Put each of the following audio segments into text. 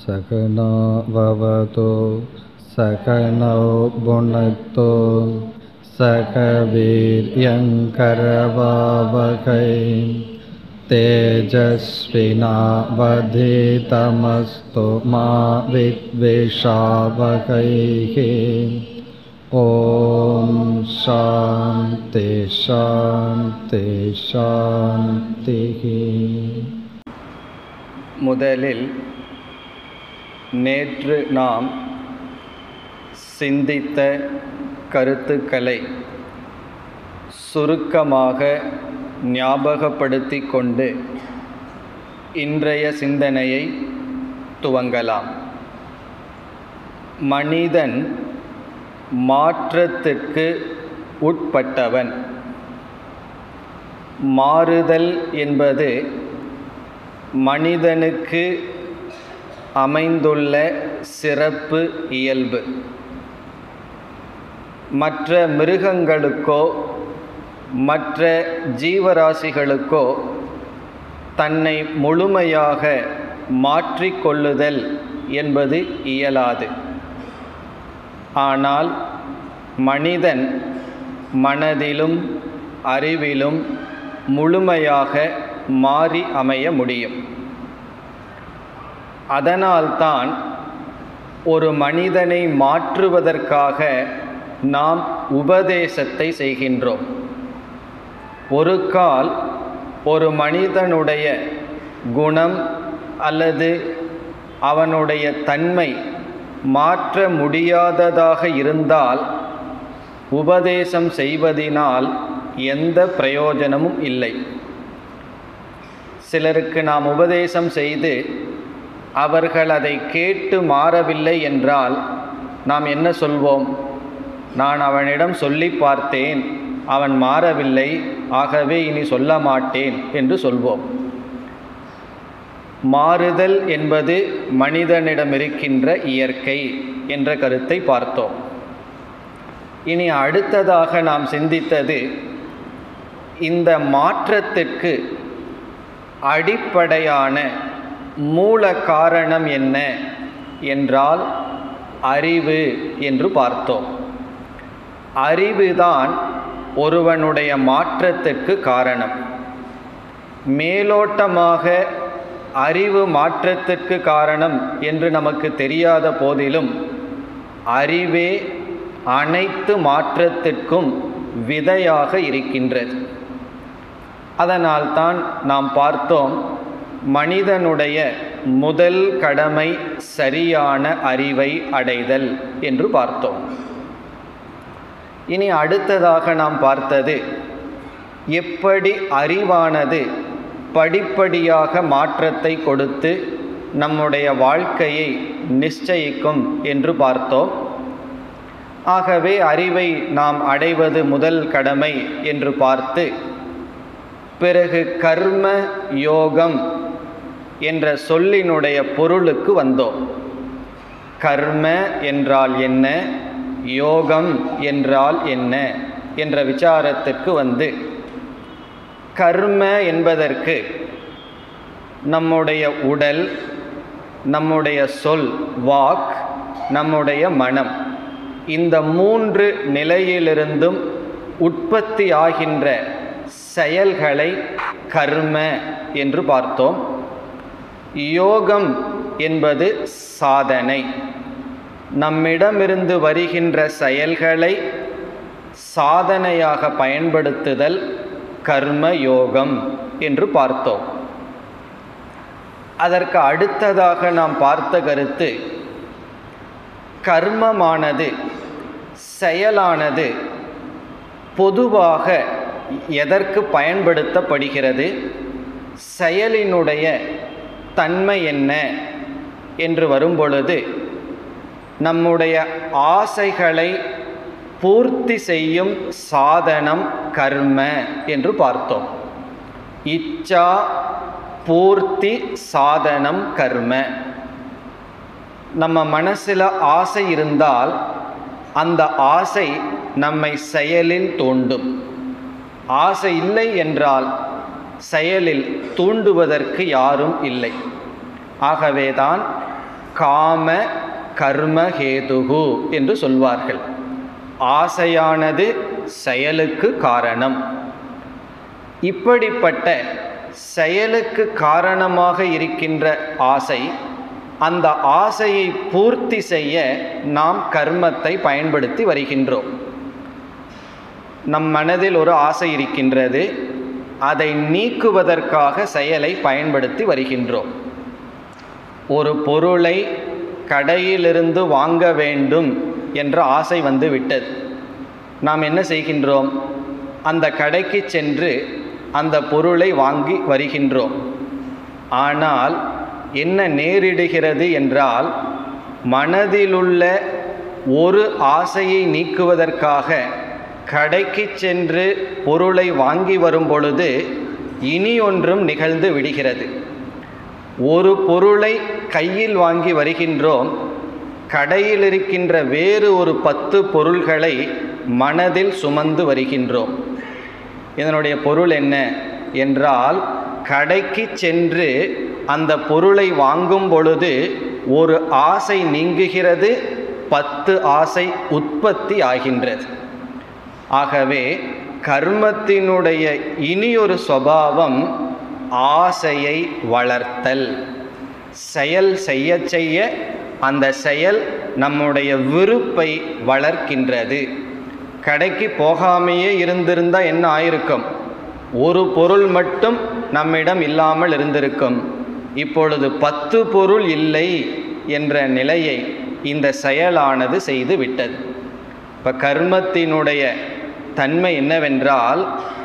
सकनो भवतु सकनौ भुनक्तु सकवीर्यङ्करवावकै तेजस्विनावधितमस्तु मा विद्वेषावकैः ॐ शान्ति शान्ति शान्तिः முதலில் நேற்று நாம் சிந்தித்த கருத்துக்களை சுருக்கமாக ஞாபகப்படுத்தி கொண்டு இன்றைய சிந்தனையை துவங்கலாம் மனிதன் மாற்றத்திற்கு உட்பட்டவன் மாறுதல் என்பது மனிதனுக்கு அமைந்துள்ள சிறப்பு இயல்பு மற்ற மிருகங்களுக்கோ மற்ற ஜீவராசிகளுக்கோ தன்னை முழுமையாக மாற்றிக்கொள்ளுதல் என்பது இயலாது ஆனால் மனிதன் மனதிலும் அறிவிலும் முழுமையாக மாறி அமைய முடியும் அதனால்தான் ஒரு மனிதனை மாற்றுவதற்காக நாம் உபதேசத்தை செய்கின்றோம் ஒரு கால் ஒரு மனிதனுடைய குணம் அல்லது அவனுடைய தன்மை மாற்ற முடியாததாக இருந்தால் உபதேசம் செய்வதினால் எந்த பிரயோஜனமும் இல்லை சிலருக்கு நாம் உபதேசம் செய்து அவர்கள் அதை கேட்டு மாறவில்லை என்றால் நாம் என்ன சொல்வோம் நான் அவனிடம் சொல்லி பார்த்தேன் அவன் மாறவில்லை ஆகவே இனி சொல்ல மாட்டேன் என்று சொல்வோம் மாறுதல் என்பது மனிதனிடம் இருக்கின்ற இயற்கை என்ற கருத்தை பார்த்தோம் இனி அடுத்ததாக நாம் சிந்தித்தது இந்த மாற்றத்திற்கு அடிப்படையான மூல காரணம் என்ன என்றால் அறிவு என்று பார்த்தோம் அறிவுதான் ஒருவனுடைய மாற்றத்திற்கு காரணம் மேலோட்டமாக அறிவு மாற்றத்திற்கு காரணம் என்று நமக்கு தெரியாத போதிலும் அறிவே அனைத்து மாற்றத்திற்கும் விதையாக இருக்கின்றது அதனால்தான் நாம் பார்த்தோம் மனிதனுடைய முதல் கடமை சரியான அறிவை அடைதல் என்று பார்த்தோம் இனி அடுத்ததாக நாம் பார்த்தது எப்படி அறிவானது படிப்படியாக மாற்றத்தை கொடுத்து நம்முடைய வாழ்க்கையை நிச்சயிக்கும் என்று பார்த்தோம் ஆகவே அறிவை நாம் அடைவது முதல் கடமை என்று பார்த்து பிறகு கர்ம யோகம் என்ற சொல்லினுடைய பொருளுக்கு வந்தோம் கர்ம என்றால் என்ன யோகம் என்றால் என்ன என்ற விசாரத்திற்கு வந்து கர்ம என்பதற்கு நம்முடைய உடல் நம்முடைய சொல் வாக் நம்முடைய மனம் இந்த மூன்று நிலையிலிருந்தும் உற்பத்தி ஆகின்ற செயல்களை கர்ம என்று பார்த்தோம் யோகம் என்பது சாதனை நம்மிடமிருந்து வருகின்ற செயல்களை சாதனையாக பயன்படுத்துதல் கர்ம யோகம் என்று பார்த்தோம் அதற்கு அடுத்ததாக நாம் பார்த்த கருத்து கர்மமானது செயலானது பொதுவாக எதற்கு பயன்படுத்தப்படுகிறது செயலினுடைய தன்மை என்ன என்று வரும்பொழுது நம்முடைய ஆசைகளை பூர்த்தி செய்யும் சாதனம் கர்ம என்று பார்த்தோம் இச்சா பூர்த்தி சாதனம் கர்ம நம்ம மனசில் ஆசை இருந்தால் அந்த ஆசை நம்மை செயலில் தூண்டும் ஆசை இல்லை என்றால் செயலில் தூண்டுவதற்கு யாரும் இல்லை ஆகவேதான் காம கர்மஹேதுகு என்று சொல்வார்கள் ஆசையானது செயலுக்கு காரணம் இப்படிப்பட்ட செயலுக்கு காரணமாக இருக்கின்ற ஆசை அந்த ஆசையை பூர்த்தி செய்ய நாம் கர்மத்தை பயன்படுத்தி வருகின்றோம் நம் மனதில் ஒரு ஆசை இருக்கின்றது அதை நீக்குவதற்காக செயலை பயன்படுத்தி வருகின்றோம் ஒரு பொருளை கடையிலிருந்து வாங்க வேண்டும் என்ற ஆசை வந்து விட்டது நாம் என்ன செய்கின்றோம் அந்த கடைக்கு சென்று அந்த பொருளை வாங்கி வருகின்றோம் ஆனால் என்ன நேரிடுகிறது என்றால் மனதிலுள்ள ஒரு ஆசையை நீக்குவதற்காக கடைக்கு சென்று பொருளை வாங்கி வரும் பொழுது இனி ஒன்றும் நிகழ்ந்து விடுகிறது ஒரு பொருளை கையில் வாங்கி வருகின்றோம் கடையில் இருக்கின்ற வேறு ஒரு பத்து பொருள்களை மனதில் சுமந்து வருகின்றோம் இதனுடைய பொருள் என்ன என்றால் கடைக்கு சென்று அந்த பொருளை வாங்கும் பொழுது ஒரு ஆசை நீங்குகிறது பத்து ஆசை உற்பத்தி ஆகின்றது ஆகவே கர்மத்தினுடைய இனியொரு சுவாவம் ஆசையை வளர்த்தல் செயல் செய்ய செய்ய அந்த செயல் நம்முடைய விருப்பை வளர்க்கின்றது கடைக்கு போகாமையே இருந்திருந்தால் என்ன ஆயிருக்கும் ஒரு பொருள் மட்டும் நம்மிடம் இல்லாமல் இருந்திருக்கும் இப்பொழுது பத்து பொருள் இல்லை என்ற நிலையை இந்த செயலானது செய்து விட்டது இப்போ கர்மத்தினுடைய தன்மை என்னவென்றால்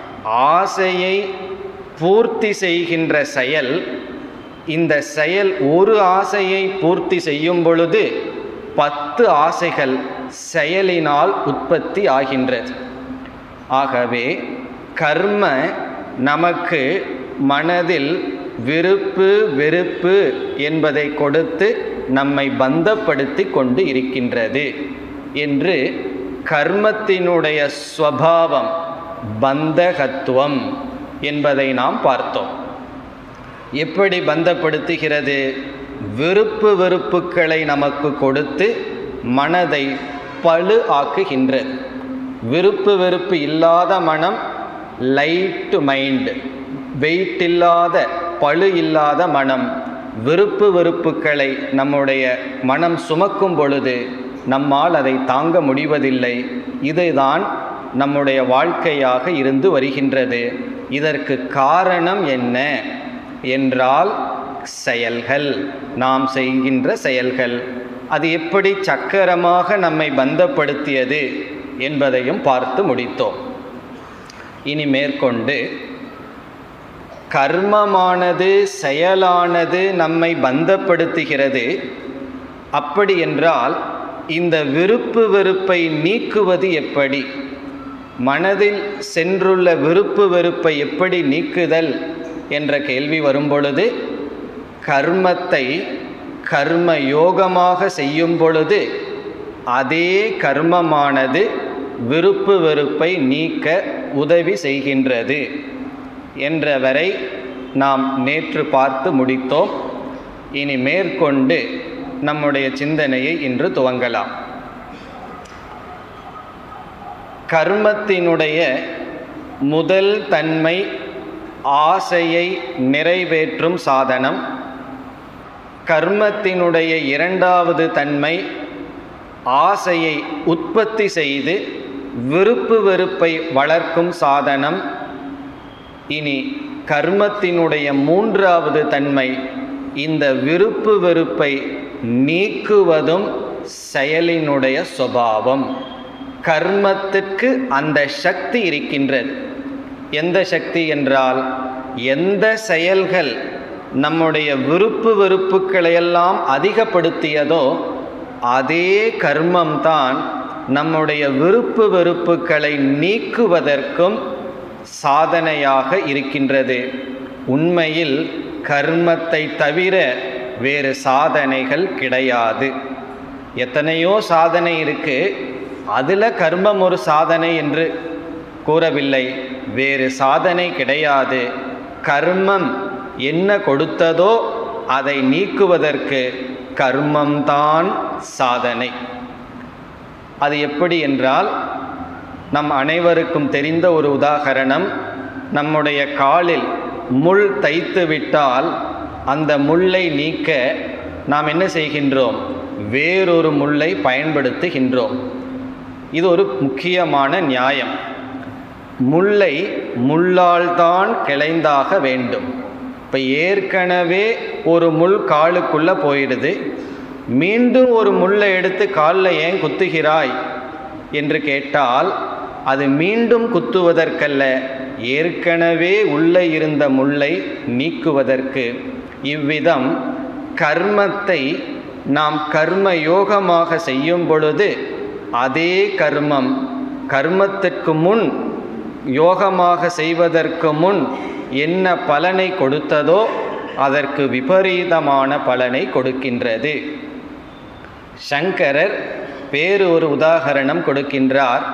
ஆசையை பூர்த்தி செய்கின்ற செயல் இந்த செயல் ஒரு ஆசையை பூர்த்தி செய்யும் பொழுது பத்து ஆசைகள் செயலினால் உற்பத்தி ஆகின்றது ஆகவே கர்ம நமக்கு மனதில் விருப்பு வெறுப்பு என்பதை கொடுத்து நம்மை பந்தப்படுத்தி கொண்டு இருக்கின்றது என்று கர்மத்தினுடைய ஸ்வபாவம் பந்தகத்துவம் என்பதை நாம் பார்த்தோம் எப்படி பந்தப்படுத்துகிறது விருப்பு வெறுப்புகளை நமக்கு கொடுத்து மனதை பழு ஆக்குகின்றது விருப்பு வெறுப்பு இல்லாத மனம் லைட் மைண்ட் வெயிட் இல்லாத பழு இல்லாத மனம் விருப்பு வெறுப்புகளை நம்முடைய மனம் சுமக்கும் பொழுது நம்மால் அதை தாங்க முடிவதில்லை இதுதான் நம்முடைய வாழ்க்கையாக இருந்து வருகின்றது இதற்கு காரணம் என்ன என்றால் செயல்கள் நாம் செய்கின்ற செயல்கள் அது எப்படி சக்கரமாக நம்மை பந்தப்படுத்தியது என்பதையும் பார்த்து முடித்தோம் இனி மேற்கொண்டு கர்மமானது செயலானது நம்மை பந்தப்படுத்துகிறது அப்படி என்றால் இந்த விருப்பு வெறுப்பை நீக்குவது எப்படி மனதில் சென்றுள்ள விருப்பு வெறுப்பை எப்படி நீக்குதல் என்ற கேள்வி வரும்பொழுது கர்மத்தை கர்ம யோகமாக செய்யும் பொழுது அதே கர்மமானது விருப்பு வெறுப்பை நீக்க உதவி செய்கின்றது என்றவரை நாம் நேற்று பார்த்து முடித்தோம் இனி மேற்கொண்டு நம்முடைய சிந்தனையை இன்று துவங்கலாம் கர்மத்தினுடைய முதல் தன்மை ஆசையை நிறைவேற்றும் சாதனம் கர்மத்தினுடைய இரண்டாவது தன்மை ஆசையை உற்பத்தி செய்து விருப்பு வெறுப்பை வளர்க்கும் சாதனம் இனி கர்மத்தினுடைய மூன்றாவது தன்மை இந்த விருப்பு வெறுப்பை நீக்குவதும் செயலினுடைய சுபாவம் கர்மத்துக்கு அந்த சக்தி இருக்கின்றது எந்த சக்தி என்றால் எந்த செயல்கள் நம்முடைய விருப்பு வெறுப்புகளையெல்லாம் அதிகப்படுத்தியதோ அதே கர்மம்தான் நம்முடைய விருப்பு வெறுப்புகளை நீக்குவதற்கும் சாதனையாக இருக்கின்றது உண்மையில் கர்மத்தை தவிர வேறு சாதனைகள் கிடையாது எத்தனையோ சாதனை இருக்கு அதில் கர்மம் ஒரு சாதனை என்று கூறவில்லை வேறு சாதனை கிடையாது கர்மம் என்ன கொடுத்ததோ அதை நீக்குவதற்கு கர்மம்தான் சாதனை அது எப்படி என்றால் நம் அனைவருக்கும் தெரிந்த ஒரு உதாகரணம் நம்முடைய காலில் முள் தைத்து விட்டால் அந்த முள்ளை நீக்க நாம் என்ன செய்கின்றோம் வேறொரு முள்ளை பயன்படுத்துகின்றோம் இது ஒரு முக்கியமான நியாயம் முல்லை முள்ளால் தான் கிளைந்தாக வேண்டும் இப்போ ஏற்கனவே ஒரு முள் காலுக்குள்ளே போயிடுது மீண்டும் ஒரு முள்ளை எடுத்து காலில் ஏன் குத்துகிறாய் என்று கேட்டால் அது மீண்டும் குத்துவதற்கல்ல ஏற்கனவே உள்ளே இருந்த முள்ளை நீக்குவதற்கு இவ்விதம் கர்மத்தை நாம் கர்ம யோகமாக செய்யும் பொழுது அதே கர்மம் கர்மத்திற்கு முன் யோகமாக செய்வதற்கு முன் என்ன பலனை கொடுத்ததோ அதற்கு விபரீதமான பலனை கொடுக்கின்றது சங்கரர் வேறு ஒரு உதாகரணம் கொடுக்கின்றார்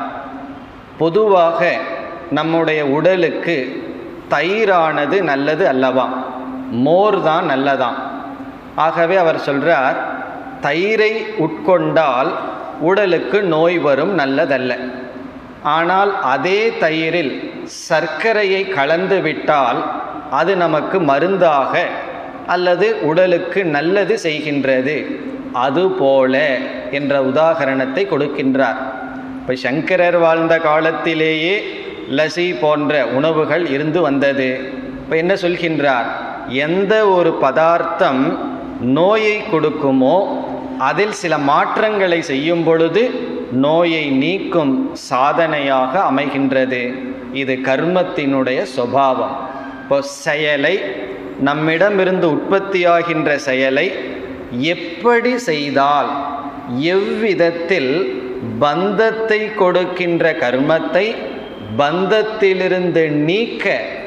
பொதுவாக நம்முடைய உடலுக்கு தயிரானது நல்லது அல்லவா மோர் தான் நல்லதாம் ஆகவே அவர் சொல்றார் தயிரை உட்கொண்டால் உடலுக்கு நோய் வரும் நல்லதல்ல ஆனால் அதே தயிரில் சர்க்கரையை கலந்து விட்டால் அது நமக்கு மருந்தாக அல்லது உடலுக்கு நல்லது செய்கின்றது அதுபோல என்ற உதாகரணத்தை கொடுக்கின்றார் இப்போ சங்கரர் வாழ்ந்த காலத்திலேயே லசி போன்ற உணவுகள் இருந்து வந்தது இப்போ என்ன சொல்கின்றார் எந்த ஒரு பதார்த்தம் நோயை கொடுக்குமோ அதில் சில மாற்றங்களை செய்யும் பொழுது நோயை நீக்கும் சாதனையாக அமைகின்றது இது கர்மத்தினுடைய சுபாவம் இப்போ செயலை நம்மிடமிருந்து உற்பத்தியாகின்ற செயலை எப்படி செய்தால் எவ்விதத்தில் பந்தத்தை கொடுக்கின்ற கர்மத்தை பந்தத்திலிருந்து நீக்க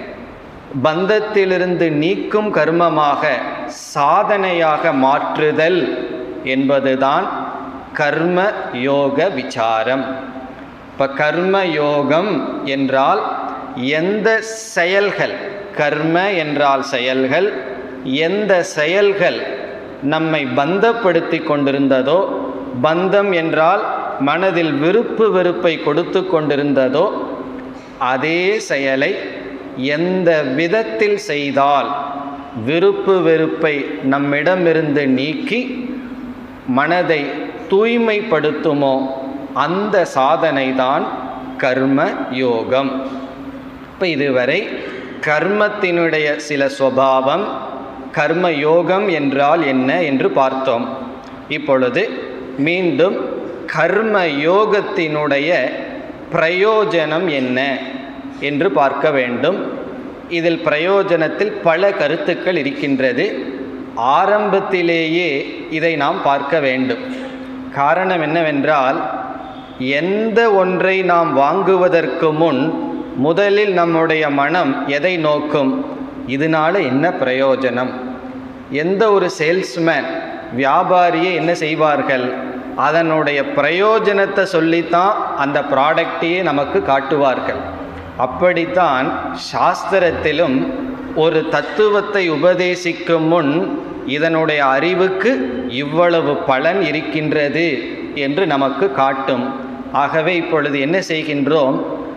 பந்தத்திலிருந்து நீக்கும் கர்மமாக சாதனையாக மாற்றுதல் என்பதுதான் கர்ம யோக விசாரம் இப்போ கர்ம யோகம் என்றால் எந்த செயல்கள் கர்ம என்றால் செயல்கள் எந்த செயல்கள் நம்மை பந்தப்படுத்தி கொண்டிருந்ததோ பந்தம் என்றால் மனதில் விருப்பு வெறுப்பை கொடுத்து கொண்டிருந்ததோ அதே செயலை எந்த விதத்தில் செய்தால் விருப்பு வெறுப்பை நம்மிடமிருந்து நீக்கி மனதை தூய்மைப்படுத்துமோ அந்த சாதனை தான் கர்ம யோகம் இப்போ இதுவரை கர்மத்தினுடைய சில சுவாவம் கர்ம யோகம் என்றால் என்ன என்று பார்த்தோம் இப்பொழுது மீண்டும் கர்ம யோகத்தினுடைய பிரயோஜனம் என்ன என்று பார்க்க வேண்டும் இதில் பிரயோஜனத்தில் பல கருத்துக்கள் இருக்கின்றது ஆரம்பத்திலேயே இதை நாம் பார்க்க வேண்டும் காரணம் என்னவென்றால் எந்த ஒன்றை நாம் வாங்குவதற்கு முன் முதலில் நம்முடைய மனம் எதை நோக்கும் இதனால என்ன பிரயோஜனம் எந்த ஒரு சேல்ஸ்மேன் வியாபாரியை என்ன செய்வார்கள் அதனுடைய பிரயோஜனத்தை சொல்லித்தான் அந்த ப்ராடக்டையே நமக்கு காட்டுவார்கள் அப்படித்தான் சாஸ்திரத்திலும் ஒரு தத்துவத்தை உபதேசிக்கும் முன் இதனுடைய அறிவுக்கு இவ்வளவு பலன் இருக்கின்றது என்று நமக்கு காட்டும் ஆகவே இப்பொழுது என்ன செய்கின்றோம்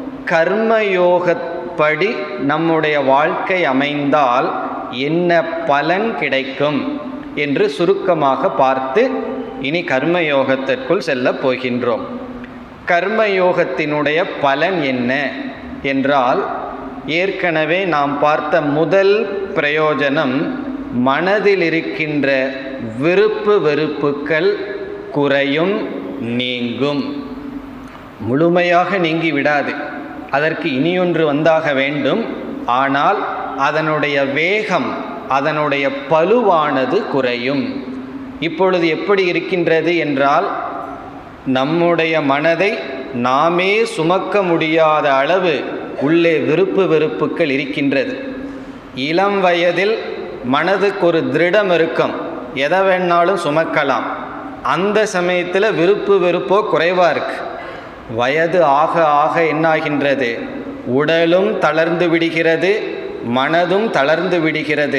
கர்மயோகப்படி நம்முடைய வாழ்க்கை அமைந்தால் என்ன பலன் கிடைக்கும் என்று சுருக்கமாக பார்த்து இனி கர்மயோகத்திற்குள் செல்லப் போகின்றோம் கர்மயோகத்தினுடைய பலன் என்ன என்றால் ஏற்கனவே நாம் பார்த்த முதல் பிரயோஜனம் மனதில் இருக்கின்ற விருப்பு வெறுப்புக்கள் குறையும் நீங்கும் முழுமையாக நீங்கி விடாது அதற்கு இனியொன்று வந்தாக வேண்டும் ஆனால் அதனுடைய வேகம் அதனுடைய பலுவானது குறையும் இப்பொழுது எப்படி இருக்கின்றது என்றால் நம்முடைய மனதை நாமே சுமக்க முடியாத அளவு உள்ளே விருப்பு வெறுப்புகள் இருக்கின்றது இளம் வயதில் மனதுக்கு ஒரு திருடம் இருக்கும் எதை வேணாலும் சுமக்கலாம் அந்த சமயத்தில் விருப்பு வெறுப்போ குறைவாக இருக்கு வயது ஆக ஆக என்னாகின்றது உடலும் தளர்ந்து விடுகிறது மனதும் தளர்ந்து விடுகிறது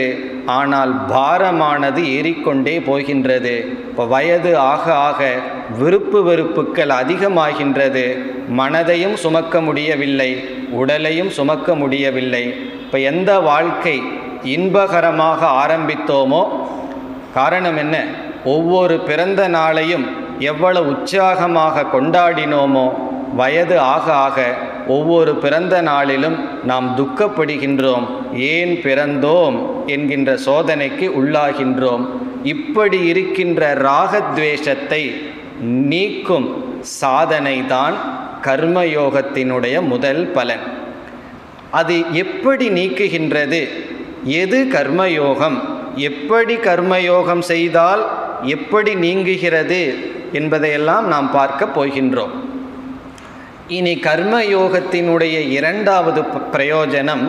ஆனால் பாரமானது ஏறிக்கொண்டே போகின்றது இப்போ வயது ஆக ஆக விருப்பு வெறுப்புக்கள் அதிகமாகின்றது மனதையும் சுமக்க முடியவில்லை உடலையும் சுமக்க முடியவில்லை இப்போ எந்த வாழ்க்கை இன்பகரமாக ஆரம்பித்தோமோ காரணம் என்ன ஒவ்வொரு பிறந்த நாளையும் எவ்வளவு உற்சாகமாக கொண்டாடினோமோ வயது ஆக ஆக ஒவ்வொரு பிறந்த நாளிலும் நாம் துக்கப்படுகின்றோம் ஏன் பிறந்தோம் என்கின்ற சோதனைக்கு உள்ளாகின்றோம் இப்படி இருக்கின்ற ராகத்வேஷத்தை நீக்கும் சாதனை தான் கர்மயோகத்தினுடைய முதல் பலன் அது எப்படி நீக்குகின்றது எது கர்மயோகம் எப்படி கர்மயோகம் செய்தால் எப்படி நீங்குகிறது என்பதையெல்லாம் நாம் பார்க்க போகின்றோம் இனி கர்மயோகத்தினுடைய இரண்டாவது ப- பிரயோஜனம்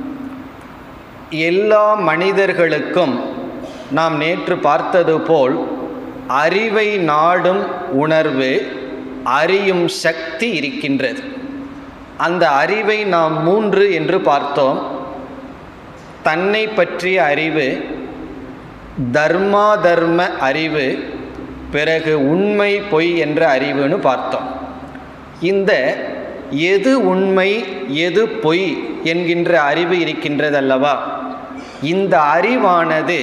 எல்லா மனிதர்களுக்கும் நாம் நேற்று பார்த்தது போல் அறிவை நாடும் உணர்வு அறியும் சக்தி இருக்கின்றது அந்த அறிவை நாம் மூன்று என்று பார்த்தோம் தன்னை பற்றிய அறிவு தர்மா தர்ம அறிவு பிறகு உண்மை பொய் என்ற அறிவுன்னு பார்த்தோம் இந்த எது உண்மை எது பொய் என்கின்ற அறிவு இருக்கின்றது அல்லவா இந்த அறிவானது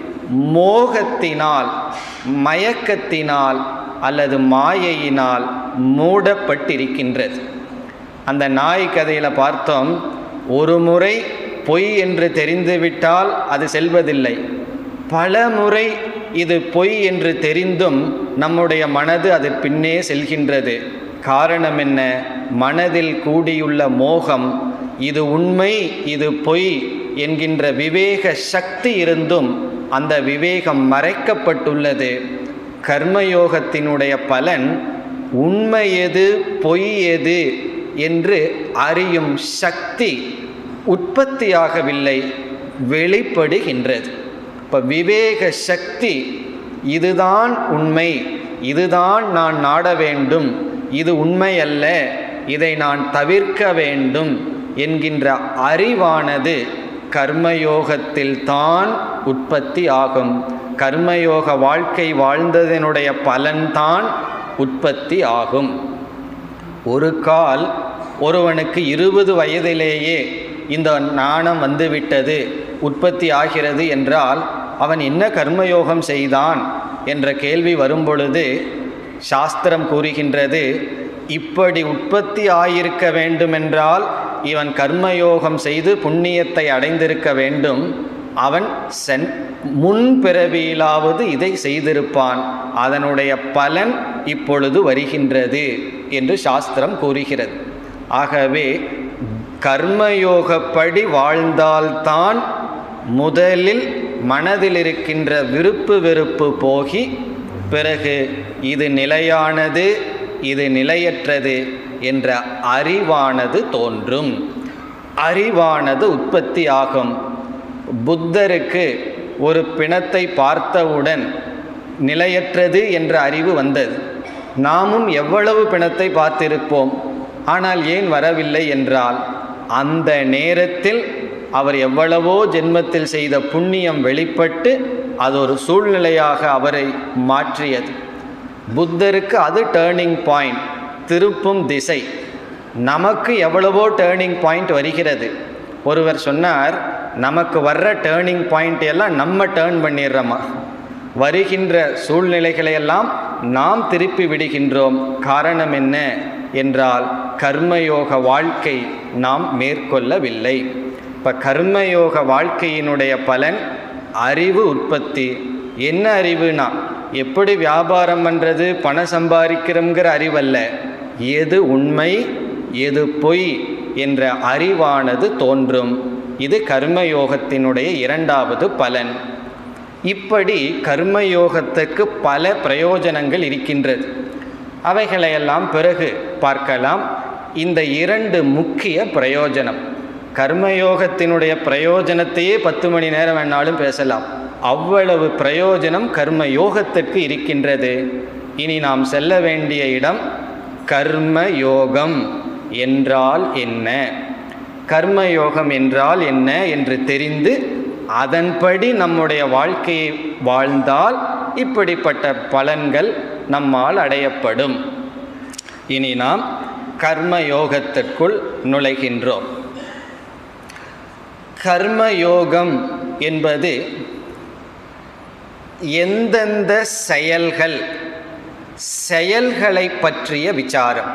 மோகத்தினால் மயக்கத்தினால் அல்லது மாயையினால் மூடப்பட்டிருக்கின்றது அந்த நாய் கதையில் பார்த்தோம் ஒரு முறை பொய் என்று தெரிந்துவிட்டால் அது செல்வதில்லை பல முறை இது பொய் என்று தெரிந்தும் நம்முடைய மனது அது பின்னே செல்கின்றது காரணம் என்ன மனதில் கூடியுள்ள மோகம் இது உண்மை இது பொய் என்கின்ற விவேக சக்தி இருந்தும் அந்த விவேகம் மறைக்கப்பட்டுள்ளது கர்மயோகத்தினுடைய பலன் உண்மை எது பொய் எது என்று அறியும் சக்தி உற்பத்தியாகவில்லை வெளிப்படுகின்றது இப்போ விவேக சக்தி இதுதான் உண்மை இதுதான் நான் நாட வேண்டும் இது உண்மை அல்ல இதை நான் தவிர்க்க வேண்டும் என்கின்ற அறிவானது கர்மயோகத்தில் தான் உற்பத்தி ஆகும் கர்மயோக வாழ்க்கை வாழ்ந்ததனுடைய பலன்தான் உற்பத்தி ஆகும் ஒரு கால் ஒருவனுக்கு இருபது வயதிலேயே இந்த நாணம் வந்துவிட்டது உற்பத்தி ஆகிறது என்றால் அவன் என்ன கர்மயோகம் செய்தான் என்ற கேள்வி வரும்பொழுது சாஸ்திரம் கூறுகின்றது இப்படி உற்பத்தி ஆயிருக்க வேண்டுமென்றால் இவன் கர்மயோகம் செய்து புண்ணியத்தை அடைந்திருக்க வேண்டும் அவன் சென் முன்பிறவியிலாவது இதை செய்திருப்பான் அதனுடைய பலன் இப்பொழுது வருகின்றது என்று சாஸ்திரம் கூறுகிறது ஆகவே கர்மயோகப்படி வாழ்ந்தால்தான் முதலில் மனதில் இருக்கின்ற விருப்பு வெறுப்பு போகி பிறகு இது நிலையானது இது நிலையற்றது என்ற அறிவானது தோன்றும் அறிவானது உற்பத்தி ஆகும் புத்தருக்கு ஒரு பிணத்தை பார்த்தவுடன் நிலையற்றது என்ற அறிவு வந்தது நாமும் எவ்வளவு பிணத்தை பார்த்திருப்போம் ஆனால் ஏன் வரவில்லை என்றால் அந்த நேரத்தில் அவர் எவ்வளவோ ஜென்மத்தில் செய்த புண்ணியம் வெளிப்பட்டு அது ஒரு சூழ்நிலையாக அவரை மாற்றியது புத்தருக்கு அது டேர்னிங் பாயிண்ட் திருப்பும் திசை நமக்கு எவ்வளவோ டேர்னிங் பாயிண்ட் வருகிறது ஒருவர் சொன்னார் நமக்கு வர்ற டேர்னிங் பாயிண்ட் எல்லாம் நம்ம டேர்ன் பண்ணிடுறோமா வருகின்ற சூழ்நிலைகளை எல்லாம் நாம் திருப்பி விடுகின்றோம் காரணம் என்ன என்றால் கர்மயோக வாழ்க்கை நாம் மேற்கொள்ளவில்லை இப்போ கர்மயோக வாழ்க்கையினுடைய பலன் அறிவு உற்பத்தி என்ன அறிவுனா எப்படி வியாபாரம் பண்ணுறது பணம் சம்பாதிக்கிறோங்கிற அறிவல்ல எது உண்மை எது பொய் என்ற அறிவானது தோன்றும் இது கர்மயோகத்தினுடைய இரண்டாவது பலன் இப்படி கர்மயோகத்துக்கு பல பிரயோஜனங்கள் இருக்கின்றது அவைகளையெல்லாம் பிறகு பார்க்கலாம் இந்த இரண்டு முக்கிய பிரயோஜனம் கர்மயோகத்தினுடைய பிரயோஜனத்தையே பத்து மணி நேரம் வேணாலும் பேசலாம் அவ்வளவு பிரயோஜனம் கர்மயோகத்திற்கு இருக்கின்றது இனி நாம் செல்ல வேண்டிய இடம் கர்மயோகம் என்றால் என்ன கர்மயோகம் என்றால் என்ன என்று தெரிந்து அதன்படி நம்முடைய வாழ்க்கையை வாழ்ந்தால் இப்படிப்பட்ட பலன்கள் நம்மால் அடையப்படும் இனி நாம் கர்ம யோகத்திற்குள் நுழைகின்றோம் கர்ம யோகம் என்பது எந்தெந்த செயல்கள் செயல்களை பற்றிய விசாரம்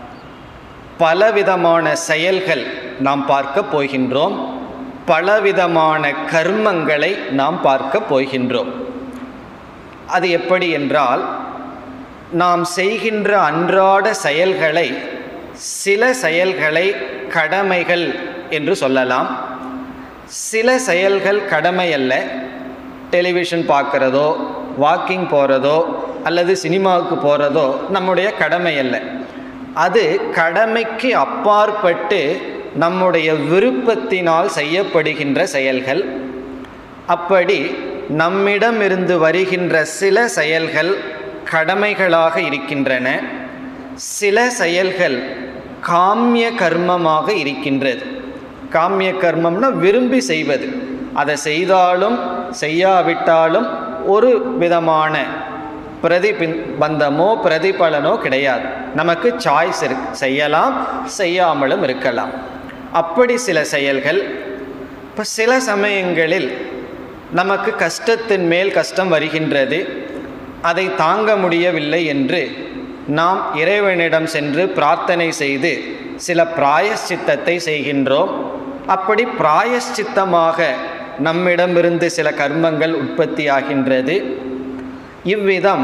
பலவிதமான செயல்கள் நாம் பார்க்க போகின்றோம் பலவிதமான கர்மங்களை நாம் பார்க்க போகின்றோம் அது எப்படி என்றால் நாம் செய்கின்ற அன்றாட செயல்களை சில செயல்களை கடமைகள் என்று சொல்லலாம் சில செயல்கள் கடமை அல்ல டெலிவிஷன் பார்க்குறதோ வாக்கிங் போகிறதோ அல்லது சினிமாவுக்கு போகிறதோ நம்முடைய கடமை அல்ல அது கடமைக்கு அப்பாற்பட்டு நம்முடைய விருப்பத்தினால் செய்யப்படுகின்ற செயல்கள் அப்படி நம்மிடமிருந்து வருகின்ற சில செயல்கள் கடமைகளாக இருக்கின்றன சில செயல்கள் காமிய கர்மமாக இருக்கின்றது காமிய கர்மம்னா விரும்பி செய்வது அதை செய்தாலும் செய்யாவிட்டாலும் ஒரு விதமான பிரதிபந்தமோ பிரதிபலனோ கிடையாது நமக்கு சாய்ஸ் இருக்கு செய்யலாம் செய்யாமலும் இருக்கலாம் அப்படி சில செயல்கள் இப்போ சில சமயங்களில் நமக்கு கஷ்டத்தின் மேல் கஷ்டம் வருகின்றது அதை தாங்க முடியவில்லை என்று நாம் இறைவனிடம் சென்று பிரார்த்தனை செய்து சில பிராயஷ்சித்தத்தை செய்கின்றோம் அப்படி பிராயஷ்சித்தமாக நம்மிடமிருந்து சில கர்மங்கள் உற்பத்தியாகின்றது இவ்விதம்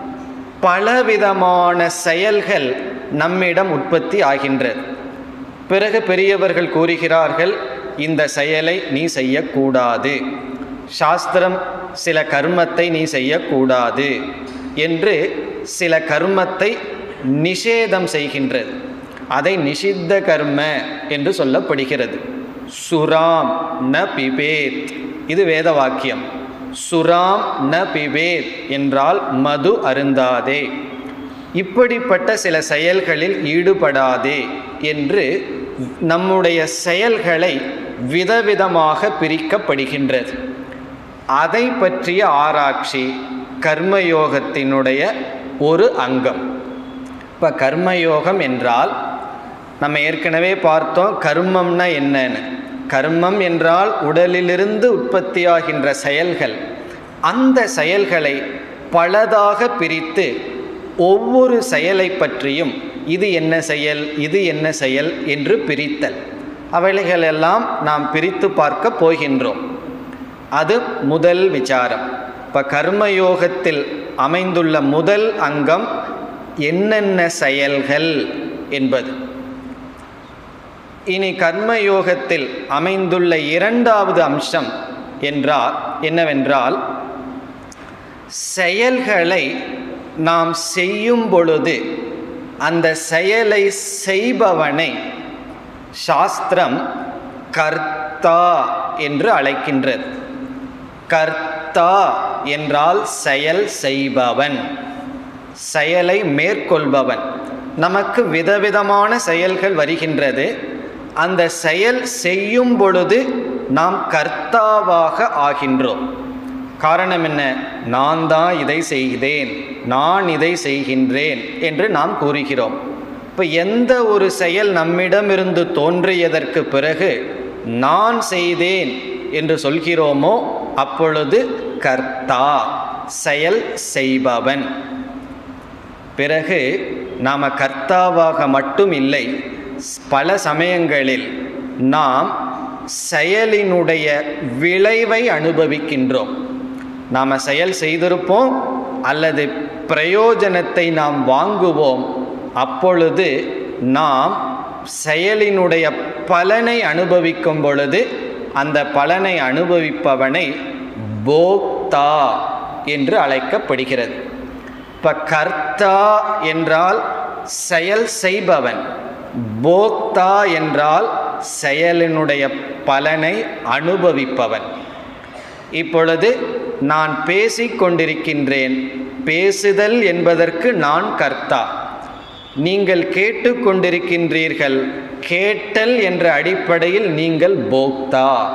பலவிதமான செயல்கள் நம்மிடம் உற்பத்தி ஆகின்றது பிறகு பெரியவர்கள் கூறுகிறார்கள் இந்த செயலை நீ செய்யக்கூடாது சாஸ்திரம் சில கர்மத்தை நீ செய்யக்கூடாது என்று சில கர்மத்தை நிஷேதம் செய்கின்றது அதை நிஷித்த கர்ம என்று சொல்லப்படுகிறது சுராம் ந பிபேத் இது வேத வாக்கியம் சுராம் ந பிபேத் என்றால் மது அருந்தாதே இப்படிப்பட்ட சில செயல்களில் ஈடுபடாதே என்று நம்முடைய செயல்களை விதவிதமாக பிரிக்கப்படுகின்றது அதை பற்றிய ஆராய்ச்சி கர்மயோகத்தினுடைய ஒரு அங்கம் இப்போ கர்மயோகம் என்றால் நம்ம ஏற்கனவே பார்த்தோம் கர்மம்னா என்னன்னு கர்மம் என்றால் உடலிலிருந்து உற்பத்தியாகின்ற செயல்கள் அந்த செயல்களை பலதாக பிரித்து ஒவ்வொரு செயலை பற்றியும் இது என்ன செயல் இது என்ன செயல் என்று பிரித்தல் அவைகளெல்லாம் நாம் பிரித்து பார்க்க போகின்றோம் அது முதல் விசாரம் இப்போ கர்மயோகத்தில் அமைந்துள்ள முதல் அங்கம் என்னென்ன செயல்கள் என்பது இனி கர்மயோகத்தில் அமைந்துள்ள இரண்டாவது அம்சம் என்றால் என்னவென்றால் செயல்களை நாம் செய்யும் பொழுது அந்த செயலை செய்பவனை சாஸ்திரம் கர்த்தா என்று அழைக்கின்றது கர்த்தா என்றால் செயல் செய்பவன் செயலை மேற்கொள்பவன் நமக்கு விதவிதமான செயல்கள் வருகின்றது அந்த செயல் செய்யும் பொழுது நாம் கர்த்தாவாக ஆகின்றோம் காரணம் என்ன நான் தான் இதை செய்தேன் நான் இதை செய்கின்றேன் என்று நாம் கூறுகிறோம் இப்போ எந்த ஒரு செயல் நம்மிடமிருந்து தோன்றியதற்கு பிறகு நான் செய்தேன் என்று சொல்கிறோமோ அப்பொழுது கர்த்தா செயல் செய்பவன் பிறகு நாம் கர்த்தாவாக மட்டும் இல்லை பல சமயங்களில் நாம் செயலினுடைய விளைவை அனுபவிக்கின்றோம் நாம் செயல் செய்திருப்போம் அல்லது பிரயோஜனத்தை நாம் வாங்குவோம் அப்பொழுது நாம் செயலினுடைய பலனை அனுபவிக்கும் பொழுது அந்த பலனை அனுபவிப்பவனை போக்தா என்று அழைக்கப்படுகிறது இப்போ கர்த்தா என்றால் செயல் செய்பவன் போக்தா என்றால் செயலினுடைய பலனை அனுபவிப்பவன் இப்பொழுது நான் பேசிக் கொண்டிருக்கின்றேன் பேசுதல் என்பதற்கு நான் கர்த்தா நீங்கள் கேட்டுக்கொண்டிருக்கின்றீர்கள் கேட்டல் என்ற அடிப்படையில் நீங்கள் போக்தா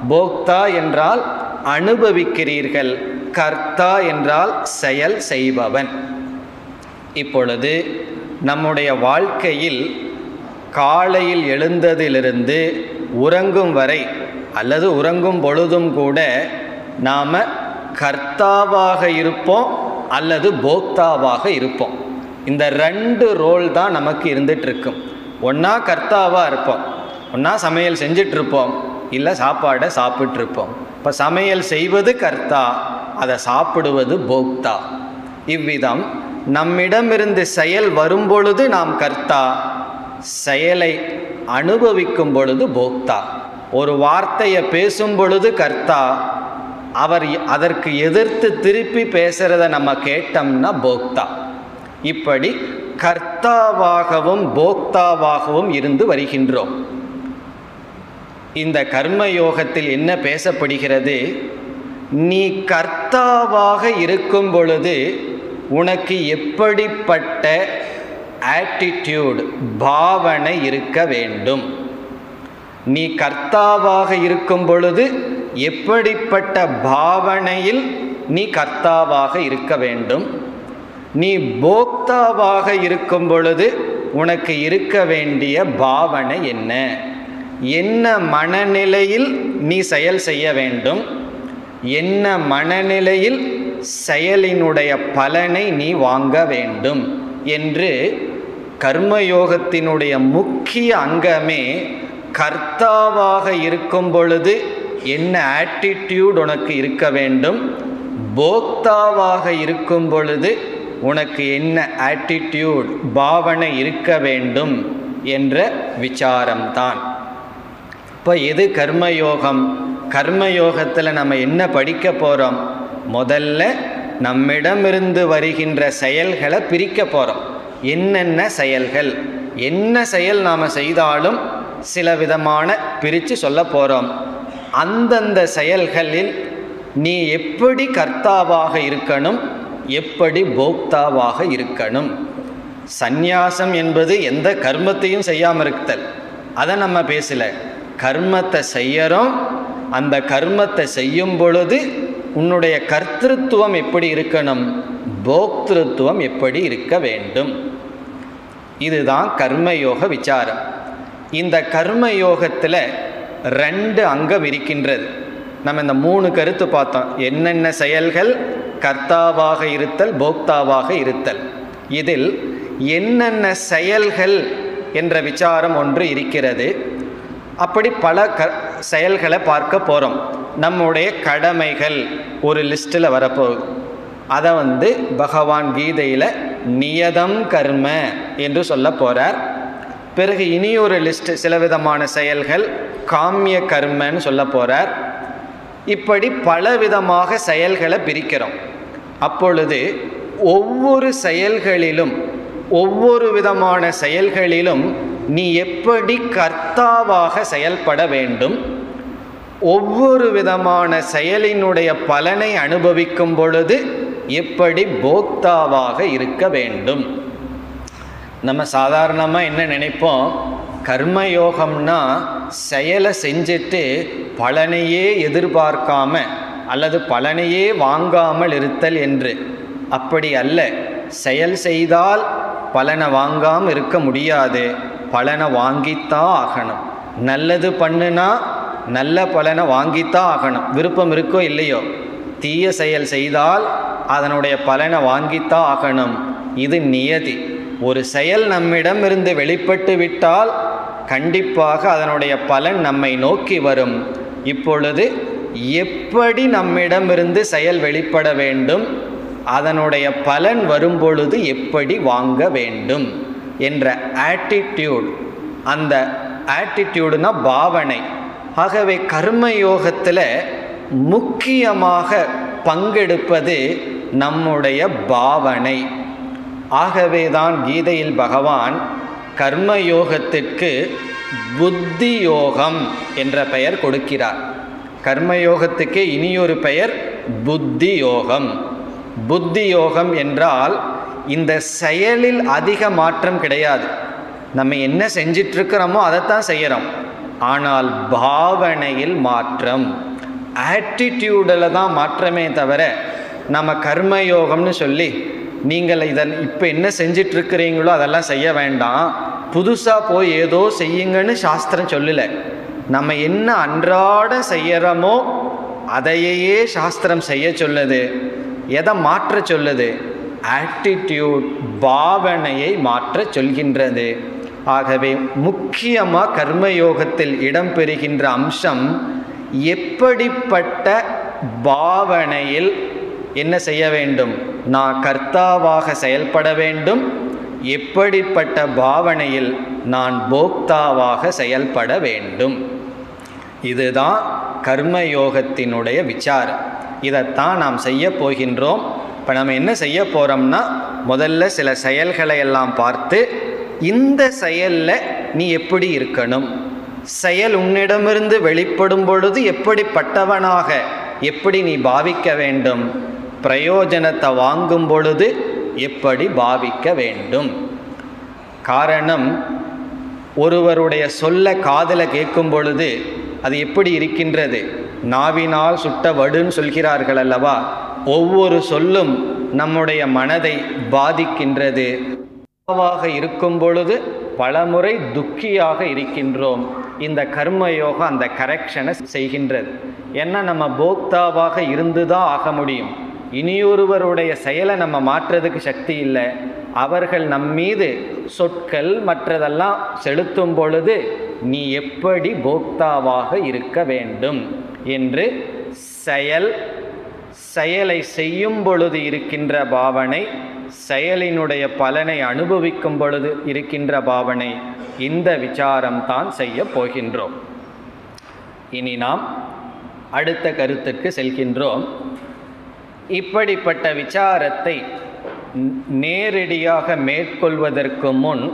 போக்தா என்றால் அனுபவிக்கிறீர்கள் கர்த்தா என்றால் செயல் செய்பவன் இப்பொழுது நம்முடைய வாழ்க்கையில் காலையில் எழுந்ததிலிருந்து உறங்கும் வரை அல்லது உறங்கும் பொழுதும் கூட நாம் கர்த்தாவாக இருப்போம் அல்லது போக்தாவாக இருப்போம் இந்த ரெண்டு ரோல் தான் நமக்கு இருந்துகிட்ருக்கும் ஒன்றா கர்த்தாவாக இருப்போம் ஒன்றா சமையல் செஞ்சிட்ருப்போம் இல்லை சாப்பாடை சாப்பிட்ருப்போம் இப்போ சமையல் செய்வது கர்த்தா அதை சாப்பிடுவது போக்தா இவ்விதம் நம்மிடமிருந்து செயல் வரும்பொழுது நாம் கர்த்தா செயலை அனுபவிக்கும் பொழுது போக்தா ஒரு வார்த்தையை பேசும் பொழுது கர்த்தா அவர் அதற்கு எதிர்த்து திருப்பி பேசுகிறத நம்ம கேட்டோம்னா போக்தா இப்படி கர்த்தாவாகவும் போக்தாவாகவும் இருந்து வருகின்றோம் இந்த கர்மயோகத்தில் என்ன பேசப்படுகிறது நீ கர்த்தாவாக இருக்கும் பொழுது உனக்கு எப்படிப்பட்ட ஆட்டிடியூட் பாவனை இருக்க வேண்டும் நீ கர்த்தாவாக இருக்கும் பொழுது எப்படிப்பட்ட பாவனையில் நீ கர்த்தாவாக இருக்க வேண்டும் நீ போக்தாவாக இருக்கும் பொழுது உனக்கு இருக்க வேண்டிய பாவனை என்ன என்ன மனநிலையில் நீ செயல் செய்ய வேண்டும் என்ன மனநிலையில் செயலினுடைய பலனை நீ வாங்க வேண்டும் என்று கர்மயோகத்தினுடைய முக்கிய அங்கமே கர்த்தாவாக இருக்கும் பொழுது என்ன ஆட்டிடியூட் உனக்கு இருக்க வேண்டும் போக்தாவாக இருக்கும் பொழுது உனக்கு என்ன ஆட்டிடியூட் பாவனை இருக்க வேண்டும் என்ற விசாரம்தான் இப்போ எது கர்மயோகம் கர்மயோகத்தில் நம்ம என்ன படிக்க போகிறோம் முதல்ல நம்மிடமிருந்து வருகின்ற செயல்களை பிரிக்க போகிறோம் என்னென்ன செயல்கள் என்ன செயல் நாம் செய்தாலும் சில விதமான பிரித்து சொல்ல போகிறோம் அந்தந்த செயல்களில் நீ எப்படி கர்த்தாவாக இருக்கணும் எப்படி போக்தாவாக இருக்கணும் சந்நியாசம் என்பது எந்த கர்மத்தையும் செய்யாமல் இருத்தல் அதை நம்ம பேசல கர்மத்தை செய்யறோம் அந்த கர்மத்தை செய்யும் பொழுது உன்னுடைய கர்த்திருவம் எப்படி இருக்கணும் போக்திருத்துவம் எப்படி இருக்க வேண்டும் இதுதான் கர்மயோக விசாரம் இந்த கர்மயோகத்தில் ரெண்டு அங்கம் இருக்கின்றது நம்ம இந்த மூணு கருத்து பார்த்தோம் என்னென்ன செயல்கள் கர்த்தாவாக இருத்தல் போக்தாவாக இருத்தல் இதில் என்னென்ன செயல்கள் என்ற விசாரம் ஒன்று இருக்கிறது அப்படி பல க செயல்களை பார்க்க போகிறோம் நம்முடைய கடமைகள் ஒரு லிஸ்ட்டில் வரப்போகுது அதை வந்து பகவான் கீதையில் நியதம் கர்ம என்று சொல்ல போகிறார் பிறகு இனி ஒரு லிஸ்ட் சில விதமான செயல்கள் காமிய கர்மன்னு சொல்ல போகிறார் இப்படி பலவிதமாக செயல்களை பிரிக்கிறோம் அப்பொழுது ஒவ்வொரு செயல்களிலும் ஒவ்வொரு விதமான செயல்களிலும் நீ எப்படி கர்த்தாவாக செயல்பட வேண்டும் ஒவ்வொரு விதமான செயலினுடைய பலனை அனுபவிக்கும் பொழுது எப்படி போக்தாவாக இருக்க வேண்டும் நம்ம சாதாரணமாக என்ன நினைப்போம் கர்மயோகம்னா செயலை செஞ்சுட்டு பலனையே எதிர்பார்க்காம அல்லது பலனையே வாங்காமல் இருத்தல் என்று அப்படி அல்ல செயல் செய்தால் பலனை வாங்காமல் இருக்க முடியாது பலனை வாங்கித்தான் ஆகணும் நல்லது பண்ணுனா நல்ல பலனை வாங்கித்தான் ஆகணும் விருப்பம் இருக்கோ இல்லையோ தீய செயல் செய்தால் அதனுடைய பலனை வாங்கித்தான் ஆகணும் இது நியதி ஒரு செயல் நம்மிடம் இருந்து வெளிப்பட்டு விட்டால் கண்டிப்பாக அதனுடைய பலன் நம்மை நோக்கி வரும் இப்பொழுது எப்படி நம்மிடமிருந்து செயல் வெளிப்பட வேண்டும் அதனுடைய பலன் வரும்பொழுது எப்படி வாங்க வேண்டும் என்ற ஆட்டிடியூட் அந்த ஆட்டிடியூடுனா பாவனை ஆகவே கர்மயோகத்தில் முக்கியமாக பங்கெடுப்பது நம்முடைய பாவனை ஆகவே தான் கீதையில் பகவான் கர்மயோகத்திற்கு புத்தி யோகம் என்ற பெயர் கொடுக்கிறார் கர்மயோகத்துக்கு இனியொரு பெயர் புத்தி யோகம் புத்தி யோகம் என்றால் இந்த செயலில் அதிக மாற்றம் கிடையாது நம்ம என்ன செஞ்சிட்ருக்கிறோமோ அதைத்தான் செய்கிறோம் ஆனால் பாவனையில் மாற்றம் ஆட்டிடியூடில் தான் மாற்றமே தவிர நம்ம கர்மயோகம்னு சொல்லி நீங்கள் இதன் இப்போ என்ன செஞ்சிட்ருக்கிறீங்களோ அதெல்லாம் செய்ய வேண்டாம் புதுசாக போய் ஏதோ செய்யுங்கன்னு சாஸ்திரம் சொல்லலை நம்ம என்ன அன்றாட செய்யறோமோ அதையே சாஸ்திரம் செய்ய சொல்லுது எதை மாற்ற சொல்லுது ஆட்டிடியூட் பாவனையை மாற்ற சொல்கின்றது ஆகவே முக்கியமாக கர்மயோகத்தில் இடம்பெறுகின்ற அம்சம் எப்படிப்பட்ட பாவனையில் என்ன செய்ய வேண்டும் நான் கர்த்தாவாக செயல்பட வேண்டும் எப்படிப்பட்ட பாவனையில் நான் போக்தாவாக செயல்பட வேண்டும் இதுதான் கர்மயோகத்தினுடைய விசாரம் இதைத்தான் நாம் செய்ய போகின்றோம் இப்போ நம்ம என்ன செய்ய போகிறோம்னா முதல்ல சில செயல்களை எல்லாம் பார்த்து இந்த செயலில் நீ எப்படி இருக்கணும் செயல் உன்னிடமிருந்து வெளிப்படும் பொழுது எப்படிப்பட்டவனாக எப்படி நீ பாவிக்க வேண்டும் பிரயோஜனத்தை வாங்கும் பொழுது எப்படி பாவிக்க வேண்டும் காரணம் ஒருவருடைய சொல்ல காதல கேட்கும் பொழுது அது எப்படி இருக்கின்றது நாவினால் சுட்ட வடுன்னு சொல்கிறார்கள் அல்லவா ஒவ்வொரு சொல்லும் நம்முடைய மனதை பாதிக்கின்றது பாவாக இருக்கும் பொழுது பலமுறை துக்கியாக இருக்கின்றோம் இந்த கர்மயோகம் அந்த கரெக்ஷனை செய்கின்றது ஏன்னா நம்ம போக்தாவாக இருந்து தான் ஆக முடியும் இனியொருவருடைய செயலை நம்ம மாற்றுறதுக்கு சக்தி இல்லை அவர்கள் நம்மீது சொற்கள் மற்றதெல்லாம் செலுத்தும் பொழுது நீ எப்படி போக்தாவாக இருக்க வேண்டும் என்று செயல் செயலை செய்யும் பொழுது இருக்கின்ற பாவனை செயலினுடைய பலனை அனுபவிக்கும் பொழுது இருக்கின்ற பாவனை இந்த விசாரம்தான் செய்ய போகின்றோம் இனி நாம் அடுத்த கருத்துக்கு செல்கின்றோம் இப்படிப்பட்ட விசாரத்தை நேரடியாக மேற்கொள்வதற்கு முன்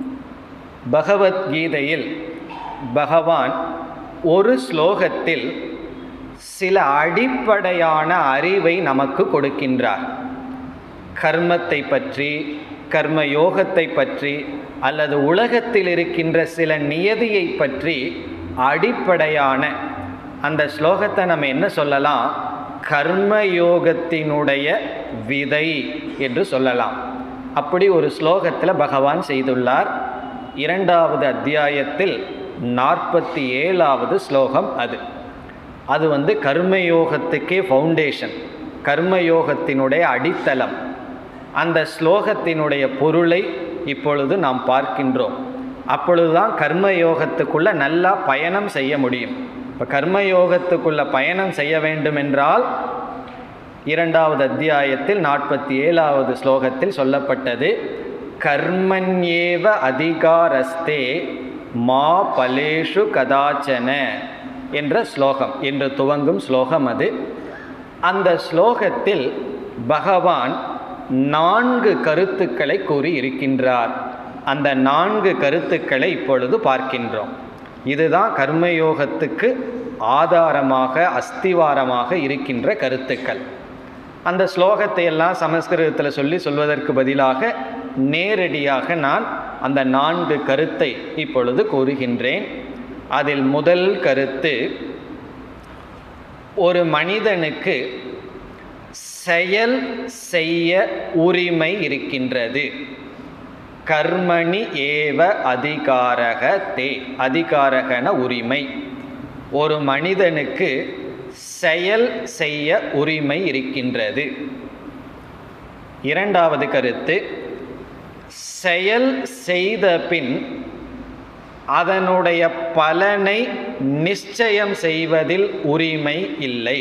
பகவத்கீதையில் பகவான் ஒரு ஸ்லோகத்தில் சில அடிப்படையான அறிவை நமக்கு கொடுக்கின்றார் கர்மத்தை பற்றி கர்ம யோகத்தை பற்றி அல்லது உலகத்தில் இருக்கின்ற சில நியதியை பற்றி அடிப்படையான அந்த ஸ்லோகத்தை நம்ம என்ன சொல்லலாம் கர்மயோகத்தினுடைய விதை என்று சொல்லலாம் அப்படி ஒரு ஸ்லோகத்தில் பகவான் செய்துள்ளார் இரண்டாவது அத்தியாயத்தில் நாற்பத்தி ஏழாவது ஸ்லோகம் அது அது வந்து கர்மயோகத்துக்கே ஃபவுண்டேஷன் கர்மயோகத்தினுடைய அடித்தளம் அந்த ஸ்லோகத்தினுடைய பொருளை இப்பொழுது நாம் பார்க்கின்றோம் அப்பொழுதுதான் கர்மயோகத்துக்குள்ள நல்லா பயணம் செய்ய முடியும் இப்போ கர்மயோகத்துக்குள்ள பயணம் செய்ய வேண்டும் என்றால் இரண்டாவது அத்தியாயத்தில் நாற்பத்தி ஏழாவது ஸ்லோகத்தில் சொல்லப்பட்டது கர்மண்யேவ அதிகாரஸ்தே மா பலேஷு கதாச்சன என்ற ஸ்லோகம் என்று துவங்கும் ஸ்லோகம் அது அந்த ஸ்லோகத்தில் பகவான் நான்கு கருத்துக்களை கூறி இருக்கின்றார் அந்த நான்கு கருத்துக்களை இப்பொழுது பார்க்கின்றோம் இதுதான் கர்மயோகத்துக்கு ஆதாரமாக அஸ்திவாரமாக இருக்கின்ற கருத்துக்கள் அந்த ஸ்லோகத்தை எல்லாம் சமஸ்கிருதத்தில் சொல்லி சொல்வதற்கு பதிலாக நேரடியாக நான் அந்த நான்கு கருத்தை இப்பொழுது கூறுகின்றேன் அதில் முதல் கருத்து ஒரு மனிதனுக்கு செயல் செய்ய உரிமை இருக்கின்றது கர்மணி ஏவ அதிகாரக தே அதிகாரகன உரிமை ஒரு மனிதனுக்கு செயல் செய்ய உரிமை இருக்கின்றது இரண்டாவது கருத்து செயல் செய்த பின் அதனுடைய பலனை நிச்சயம் செய்வதில் உரிமை இல்லை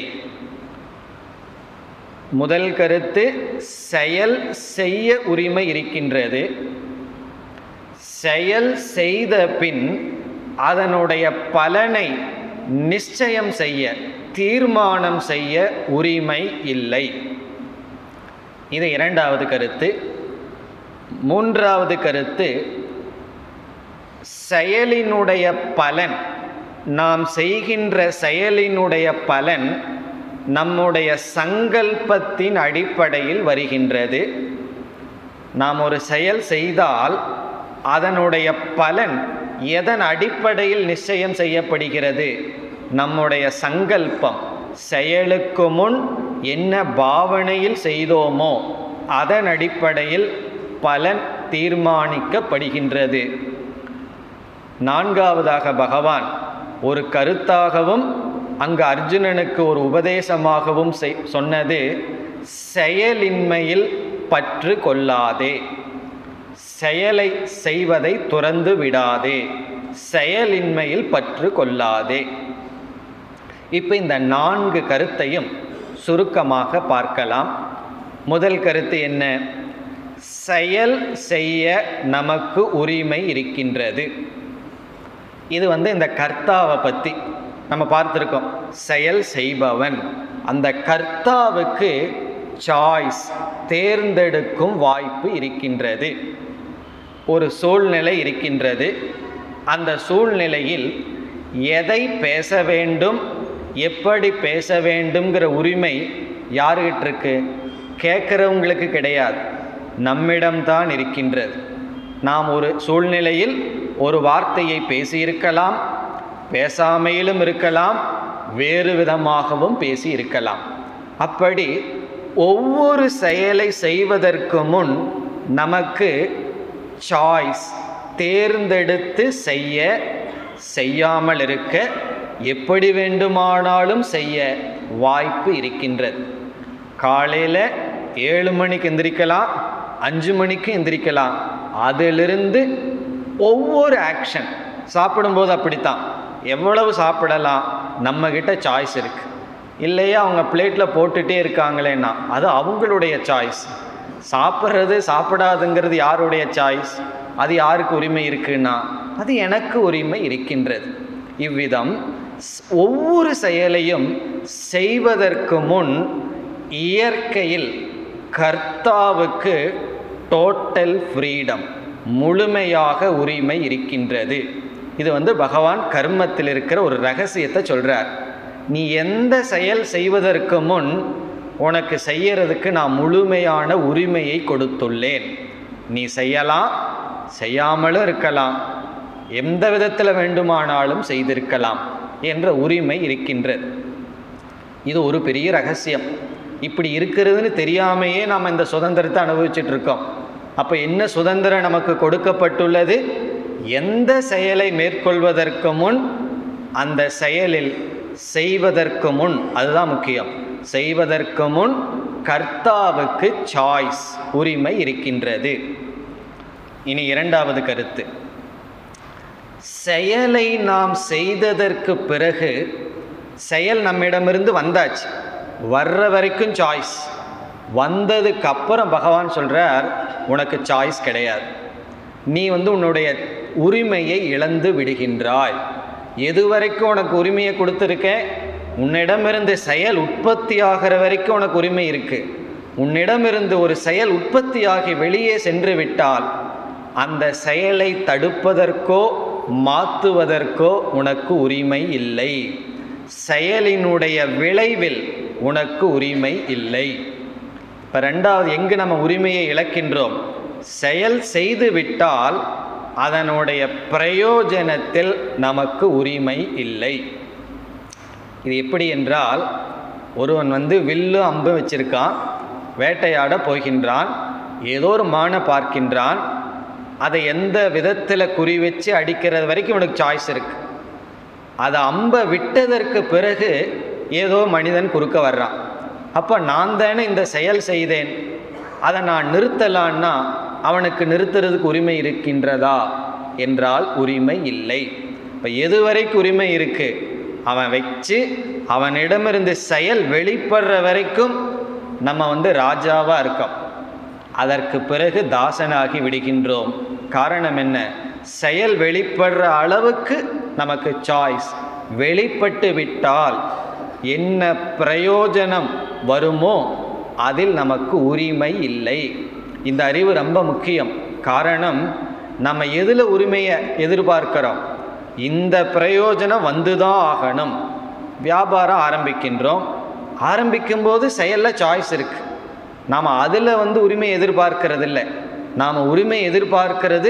முதல் கருத்து செயல் செய்ய உரிமை இருக்கின்றது செயல் செய்த பின் அதனுடைய பலனை நிச்சயம் செய்ய தீர்மானம் செய்ய உரிமை இல்லை இது இரண்டாவது கருத்து மூன்றாவது கருத்து செயலினுடைய பலன் நாம் செய்கின்ற செயலினுடைய பலன் நம்முடைய சங்கல்பத்தின் அடிப்படையில் வருகின்றது நாம் ஒரு செயல் செய்தால் அதனுடைய பலன் எதன் அடிப்படையில் நிச்சயம் செய்யப்படுகிறது நம்முடைய சங்கல்பம் செயலுக்கு முன் என்ன பாவனையில் செய்தோமோ அதன் அடிப்படையில் பலன் தீர்மானிக்கப்படுகின்றது நான்காவதாக பகவான் ஒரு கருத்தாகவும் அங்கு அர்ஜுனனுக்கு ஒரு உபதேசமாகவும் செய் சொன்னது செயலின்மையில் பற்று கொள்ளாதே செயலை செய்வதை துறந்து விடாதே செயலின்மையில் பற்று கொள்ளாதே இப்போ இந்த நான்கு கருத்தையும் சுருக்கமாக பார்க்கலாம் முதல் கருத்து என்ன செயல் செய்ய நமக்கு உரிமை இருக்கின்றது இது வந்து இந்த கர்த்தாவை பற்றி நம்ம பார்த்துருக்கோம் செயல் செய்பவன் அந்த கர்த்தாவுக்கு சாய்ஸ் தேர்ந்தெடுக்கும் வாய்ப்பு இருக்கின்றது ஒரு சூழ்நிலை இருக்கின்றது அந்த சூழ்நிலையில் எதை பேச வேண்டும் எப்படி பேச வேண்டுங்கிற உரிமை யாருகிட்ட இருக்கு கேட்குறவங்களுக்கு கிடையாது நம்மிடம்தான் இருக்கின்றது நாம் ஒரு சூழ்நிலையில் ஒரு வார்த்தையை பேசியிருக்கலாம் பேசாமையிலும் இருக்கலாம் வேறு விதமாகவும் பேசி இருக்கலாம் அப்படி ஒவ்வொரு செயலை செய்வதற்கு முன் நமக்கு சாய்ஸ் தேர்ந்தெடுத்து செய்ய செய்யாமல் இருக்க எப்படி வேண்டுமானாலும் செய்ய வாய்ப்பு இருக்கின்றது காலையில் ஏழு மணிக்கு எந்திரிக்கலாம் அஞ்சு மணிக்கு எந்திரிக்கலாம் அதிலிருந்து ஒவ்வொரு ஆக்ஷன் சாப்பிடும்போது அப்படித்தான் எவ்வளவு சாப்பிடலாம் நம்மக்கிட்ட சாய்ஸ் இருக்குது இல்லையா அவங்க பிளேட்டில் போட்டுகிட்டே இருக்காங்களேன்னா அது அவங்களுடைய சாய்ஸ் சாப்பிட்றது சாப்பிடாதுங்கிறது யாருடைய சாய்ஸ் அது யாருக்கு உரிமை இருக்குன்னா அது எனக்கு உரிமை இருக்கின்றது இவ்விதம் ஒவ்வொரு செயலையும் செய்வதற்கு முன் இயற்கையில் கர்த்தாவுக்கு டோட்டல் ஃப்ரீடம் முழுமையாக உரிமை இருக்கின்றது இது வந்து பகவான் கர்மத்தில் இருக்கிற ஒரு ரகசியத்தை சொல்கிறார் நீ எந்த செயல் செய்வதற்கு முன் உனக்கு செய்யறதுக்கு நான் முழுமையான உரிமையை கொடுத்துள்ளேன் நீ செய்யலாம் செய்யாமலும் இருக்கலாம் எந்த விதத்தில் வேண்டுமானாலும் செய்திருக்கலாம் என்ற உரிமை இருக்கின்றது இது ஒரு பெரிய ரகசியம் இப்படி இருக்கிறதுன்னு தெரியாமையே நாம் இந்த சுதந்திரத்தை அனுபவிச்சுட்டு இருக்கோம் அப்போ என்ன சுதந்திரம் நமக்கு கொடுக்கப்பட்டுள்ளது எந்த செயலை மேற்கொள்வதற்கு முன் அந்த செயலில் செய்வதற்கு முன் அதுதான் முக்கியம் செய்வதற்கு முன் கர்த்தாவுக்கு சாய்ஸ் உரிமை இருக்கின்றது இனி இரண்டாவது கருத்து செயலை நாம் செய்ததற்கு பிறகு செயல் நம்மிடமிருந்து வந்தாச்சு வர்ற வரைக்கும் சாய்ஸ் வந்ததுக்கு அப்புறம் பகவான் சொல்கிறார் உனக்கு சாய்ஸ் கிடையாது நீ வந்து உன்னுடைய உரிமையை இழந்து விடுகின்றாய் எது வரைக்கும் உனக்கு உரிமையை கொடுத்துருக்கேன் உன்னிடமிருந்து செயல் உற்பத்தி ஆகிற வரைக்கும் உனக்கு உரிமை இருக்கு உன்னிடமிருந்து ஒரு செயல் உற்பத்தியாகி வெளியே சென்று விட்டால் அந்த செயலை தடுப்பதற்கோ மாற்றுவதற்கோ உனக்கு உரிமை இல்லை செயலினுடைய விளைவில் உனக்கு உரிமை இல்லை இப்போ ரெண்டாவது எங்கு நம்ம உரிமையை இழக்கின்றோம் செயல் செய்து விட்டால் அதனுடைய பிரயோஜனத்தில் நமக்கு உரிமை இல்லை இது எப்படி என்றால் ஒருவன் வந்து வில்லு அம்பு வச்சிருக்கான் வேட்டையாட போகின்றான் ஏதோ ஒரு மானை பார்க்கின்றான் அதை எந்த விதத்தில் குறி வச்சு அடிக்கிறது வரைக்கும் இவனுக்கு சாய்ஸ் இருக்கு அதை அம்பை விட்டதற்கு பிறகு ஏதோ மனிதன் குறுக்க வர்றான் அப்போ நான் தானே இந்த செயல் செய்தேன் அதை நான் நிறுத்தலான்னா அவனுக்கு நிறுத்துறதுக்கு உரிமை இருக்கின்றதா என்றால் உரிமை இல்லை இப்போ எது வரைக்கும் உரிமை இருக்கு அவன் வச்சு அவனிடமிருந்து செயல் வெளிப்படுற வரைக்கும் நம்ம வந்து ராஜாவாக இருக்கோம் அதற்கு பிறகு தாசனாகி விடுகின்றோம் காரணம் என்ன செயல் வெளிப்படுற அளவுக்கு நமக்கு சாய்ஸ் வெளிப்பட்டு விட்டால் என்ன பிரயோஜனம் வருமோ அதில் நமக்கு உரிமை இல்லை இந்த அறிவு ரொம்ப முக்கியம் காரணம் நம்ம எதில் உரிமையை எதிர்பார்க்கிறோம் இந்த பிரயோஜனம் வந்துதான் ஆகணும் வியாபாரம் ஆரம்பிக்கின்றோம் ஆரம்பிக்கும்போது செயலில் சாய்ஸ் இருக்கு நாம் அதில் வந்து உரிமை எதிர்பார்க்கறது இல்லை நாம் உரிமை எதிர்பார்க்கிறது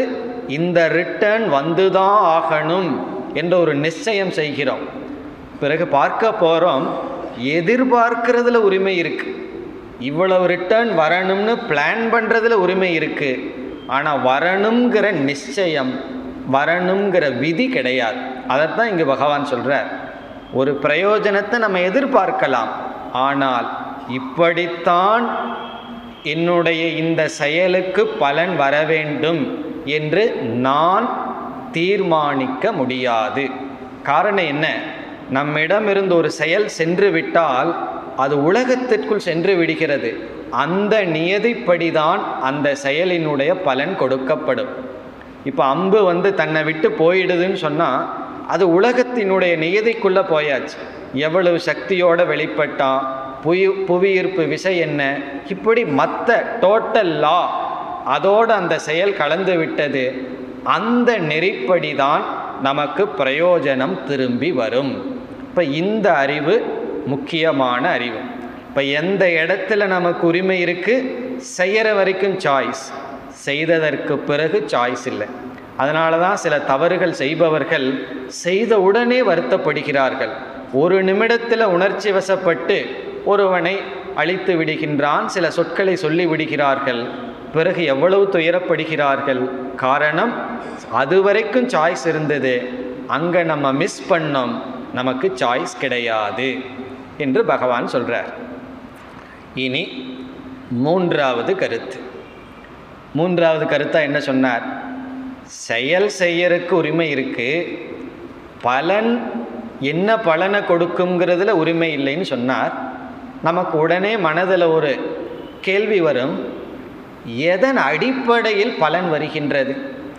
இந்த ரிட்டர்ன் வந்துதான் ஆகணும் என்ற ஒரு நிச்சயம் செய்கிறோம் பிறகு பார்க்க போகிறோம் எதிர்பார்க்கிறதுல உரிமை இருக்கு இவ்வளவு ரிட்டர்ன் வரணும்னு பிளான் பண்ணுறதுல உரிமை இருக்கு ஆனால் வரணுங்கிற நிச்சயம் வரணுங்கிற விதி கிடையாது அதைத்தான் இங்கே பகவான் சொல்கிறார் ஒரு பிரயோஜனத்தை நம்ம எதிர்பார்க்கலாம் ஆனால் இப்படித்தான் என்னுடைய இந்த செயலுக்கு பலன் வர வேண்டும் என்று நான் தீர்மானிக்க முடியாது காரணம் என்ன நம்மிடமிருந்து ஒரு செயல் சென்று விட்டால் அது உலகத்திற்குள் சென்று விடுகிறது அந்த நியதிப்படிதான் அந்த செயலினுடைய பலன் கொடுக்கப்படும் இப்போ அம்பு வந்து தன்னை விட்டு போயிடுதுன்னு சொன்னால் அது உலகத்தினுடைய நியதிக்குள்ளே போயாச்சு எவ்வளவு சக்தியோட வெளிப்பட்டான் புவி புவியீர்ப்பு விசை என்ன இப்படி மற்ற டோட்டல் லா அதோடு அந்த செயல் கலந்து விட்டது அந்த நெறிப்படி தான் நமக்கு பிரயோஜனம் திரும்பி வரும் இப்போ இந்த அறிவு முக்கியமான அறிவு இப்போ எந்த இடத்துல நமக்கு உரிமை இருக்குது செய்கிற வரைக்கும் சாய்ஸ் செய்ததற்கு பிறகு சாய்ஸ் இல்லை அதனால தான் சில தவறுகள் செய்பவர்கள் செய்த உடனே வருத்தப்படுகிறார்கள் ஒரு நிமிடத்தில் உணர்ச்சி வசப்பட்டு ஒருவனை அழித்து விடுகின்றான் சில சொற்களை சொல்லி விடுகிறார்கள் பிறகு எவ்வளவு துயரப்படுகிறார்கள் காரணம் அது வரைக்கும் சாய்ஸ் இருந்தது அங்கே நம்ம மிஸ் பண்ணோம் நமக்கு சாய்ஸ் கிடையாது என்று பகவான் சொல்கிறார் இனி மூன்றாவது கருத்து மூன்றாவது கருத்தா என்ன சொன்னார் செயல் செய்யறதுக்கு உரிமை இருக்கு பலன் என்ன பலனை கொடுக்குங்கிறதுல உரிமை இல்லைன்னு சொன்னார் நமக்கு உடனே மனதில் ஒரு கேள்வி வரும் எதன் அடிப்படையில் பலன் வருகின்றது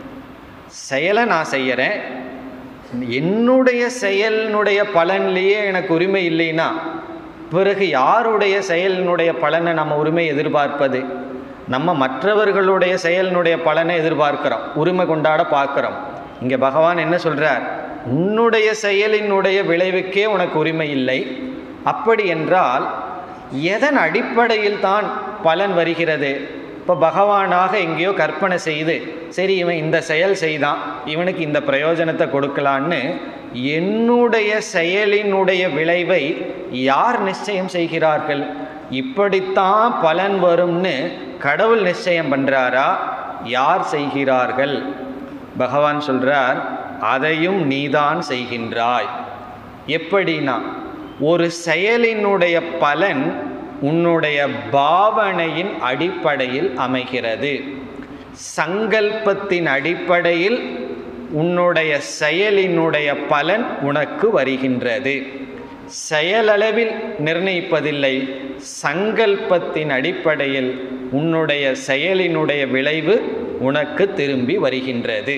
செயலை நான் செய்கிறேன் என்னுடைய செயலினுடைய பலன்லேயே எனக்கு உரிமை இல்லைன்னா பிறகு யாருடைய செயலினுடைய பலனை நம்ம உரிமை எதிர்பார்ப்பது நம்ம மற்றவர்களுடைய செயலினுடைய பலனை எதிர்பார்க்கிறோம் உரிமை கொண்டாட பார்க்குறோம் இங்கே பகவான் என்ன சொல்கிறார் உன்னுடைய செயலினுடைய விளைவுக்கே உனக்கு உரிமை இல்லை அப்படி என்றால் எதன் அடிப்படையில் தான் பலன் வருகிறது இப்போ பகவானாக எங்கேயோ கற்பனை செய்து சரி இவன் இந்த செயல் செய்தான் இவனுக்கு இந்த பிரயோஜனத்தை கொடுக்கலான்னு என்னுடைய செயலினுடைய விளைவை யார் நிச்சயம் செய்கிறார்கள் இப்படித்தான் பலன் வரும்னு கடவுள் நிச்சயம் பண்ணுறாரா யார் செய்கிறார்கள் பகவான் சொல்கிறார் அதையும் நீதான் செய்கின்றாய் எப்படின்னா ஒரு செயலினுடைய பலன் உன்னுடைய பாவனையின் அடிப்படையில் அமைகிறது சங்கல்பத்தின் அடிப்படையில் உன்னுடைய செயலினுடைய பலன் உனக்கு வருகின்றது செயலளவில் நிர்ணயிப்பதில்லை சங்கல்பத்தின் அடிப்படையில் உன்னுடைய செயலினுடைய விளைவு உனக்கு திரும்பி வருகின்றது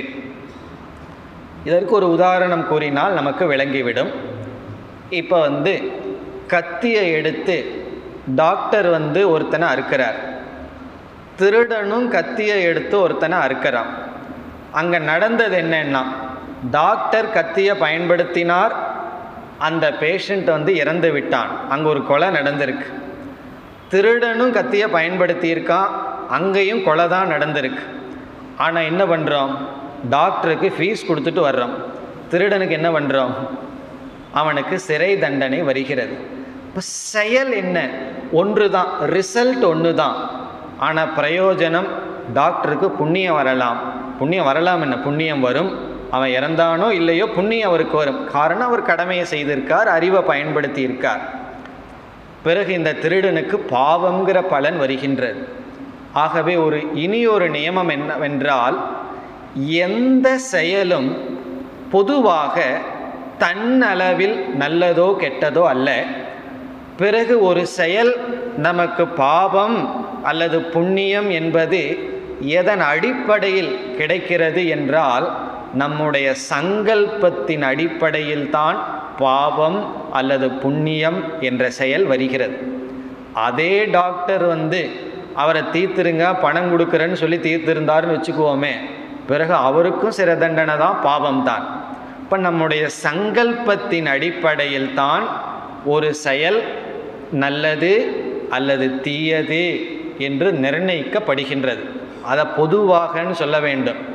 இதற்கு ஒரு உதாரணம் கூறினால் நமக்கு விளங்கிவிடும் இப்போ வந்து கத்தியை எடுத்து டாக்டர் வந்து ஒருத்தனை அறுக்கிறார் திருடனும் கத்தியை எடுத்து ஒருத்தனை அறுக்கிறான் அங்கே நடந்தது என்னன்னா டாக்டர் கத்தியை பயன்படுத்தினார் அந்த பேஷண்ட் வந்து இறந்து விட்டான் அங்கே ஒரு கொலை நடந்திருக்கு திருடனும் கத்தியை பயன்படுத்தியிருக்கான் அங்கேயும் கொலை தான் நடந்திருக்கு ஆனால் என்ன பண்ணுறோம் டாக்டருக்கு ஃபீஸ் கொடுத்துட்டு வர்றோம் திருடனுக்கு என்ன பண்ணுறோம் அவனுக்கு சிறை தண்டனை வருகிறது இப்போ செயல் என்ன ஒன்று தான் ரிசல்ட் ஒன்று தான் ஆனால் பிரயோஜனம் டாக்டருக்கு புண்ணியம் வரலாம் புண்ணியம் வரலாம் என்ன புண்ணியம் வரும் அவன் இறந்தானோ இல்லையோ புண்ணியம் அவருக்கு வரும் காரணம் அவர் கடமையை செய்திருக்கார் அறிவை பயன்படுத்தி இருக்கார் பிறகு இந்த திருடனுக்கு பாவங்கிற பலன் வருகின்றது ஆகவே ஒரு இனி ஒரு நியமம் என்னவென்றால் எந்த செயலும் பொதுவாக தன்னளவில் நல்லதோ கெட்டதோ அல்ல பிறகு ஒரு செயல் நமக்கு பாவம் அல்லது புண்ணியம் என்பது எதன் அடிப்படையில் கிடைக்கிறது என்றால் நம்முடைய சங்கல்பத்தின் அடிப்படையில் தான் பாவம் அல்லது புண்ணியம் என்ற செயல் வருகிறது அதே டாக்டர் வந்து அவரை தீர்த்துருங்க பணம் கொடுக்குறேன்னு சொல்லி தீர்த்திருந்தாருன்னு வச்சுக்குவோமே பிறகு அவருக்கும் சிற தண்டனை தான் பாவம் தான் இப்போ நம்முடைய சங்கல்பத்தின் அடிப்படையில் தான் ஒரு செயல் நல்லது அல்லது தீயது என்று நிர்ணயிக்கப்படுகின்றது அதை பொதுவாகன்னு சொல்ல வேண்டும்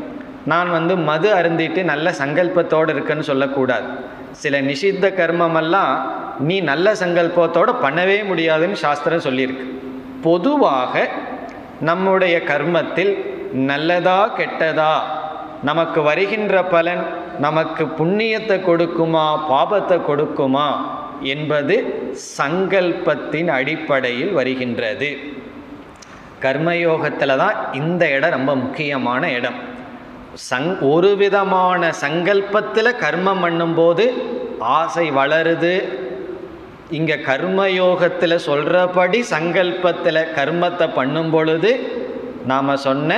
நான் வந்து மது அருந்திட்டு நல்ல சங்கல்பத்தோடு இருக்குன்னு சொல்லக்கூடாது சில நிஷித்த கர்மமெல்லாம் நீ நல்ல சங்கல்பத்தோடு பண்ணவே முடியாதுன்னு சாஸ்திரம் சொல்லியிருக்கு பொதுவாக நம்முடைய கர்மத்தில் நல்லதா கெட்டதா நமக்கு வருகின்ற பலன் நமக்கு புண்ணியத்தை கொடுக்குமா பாபத்தை கொடுக்குமா என்பது சங்கல்பத்தின் அடிப்படையில் வருகின்றது கர்மயோகத்தில் தான் இந்த இடம் ரொம்ப முக்கியமான இடம் சங் ஒரு விதமான சங்கல்பத்தில் கர்மம் பண்ணும்போது ஆசை வளருது இங்கே கர்மயோகத்தில் சொல்கிறபடி சங்கல்பத்தில் கர்மத்தை பண்ணும் பொழுது நாம் சொன்ன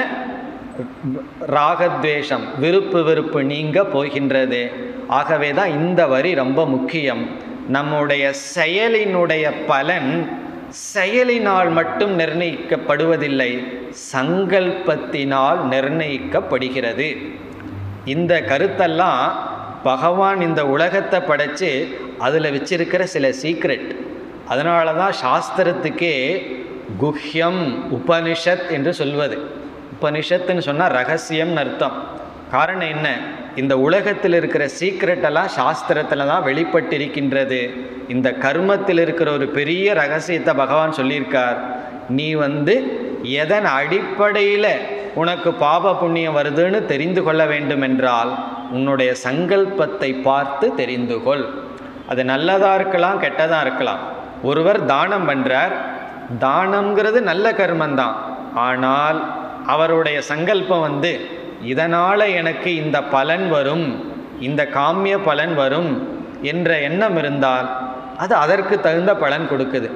ராகத்வேஷம் விருப்பு வெறுப்பு நீங்க போகின்றது ஆகவே தான் இந்த வரி ரொம்ப முக்கியம் நம்முடைய செயலினுடைய பலன் செயலினால் மட்டும் நிர்ணயிக்கப்படுவதில்லை சங்கல்பத்தினால் நிர்ணயிக்கப்படுகிறது இந்த கருத்தெல்லாம் பகவான் இந்த உலகத்தை படைச்சு அதில் வச்சிருக்கிற சில சீக்ரெட் அதனால தான் சாஸ்திரத்துக்கே குஹ்யம் உபனிஷத் என்று சொல்வது உபனிஷத்துன்னு சொன்னால் ரகசியம்னு அர்த்தம் காரணம் என்ன இந்த உலகத்தில் இருக்கிற சீக்ரெட் எல்லாம் சாஸ்திரத்தில் தான் வெளிப்பட்டிருக்கின்றது இந்த கர்மத்தில் இருக்கிற ஒரு பெரிய ரகசியத்தை பகவான் சொல்லியிருக்கார் நீ வந்து எதன் அடிப்படையில் உனக்கு பாப புண்ணியம் வருதுன்னு தெரிந்து கொள்ள வேண்டும் என்றால் உன்னுடைய சங்கல்பத்தை பார்த்து தெரிந்து கொள் அது நல்லதாக இருக்கலாம் கெட்டதாக இருக்கலாம் ஒருவர் தானம் பண்ணுறார் தானம்ங்கிறது நல்ல கர்மந்தான் ஆனால் அவருடைய சங்கல்பம் வந்து இதனால் எனக்கு இந்த பலன் வரும் இந்த காமிய பலன் வரும் என்ற எண்ணம் இருந்தால் அது அதற்கு தகுந்த பலன் கொடுக்குது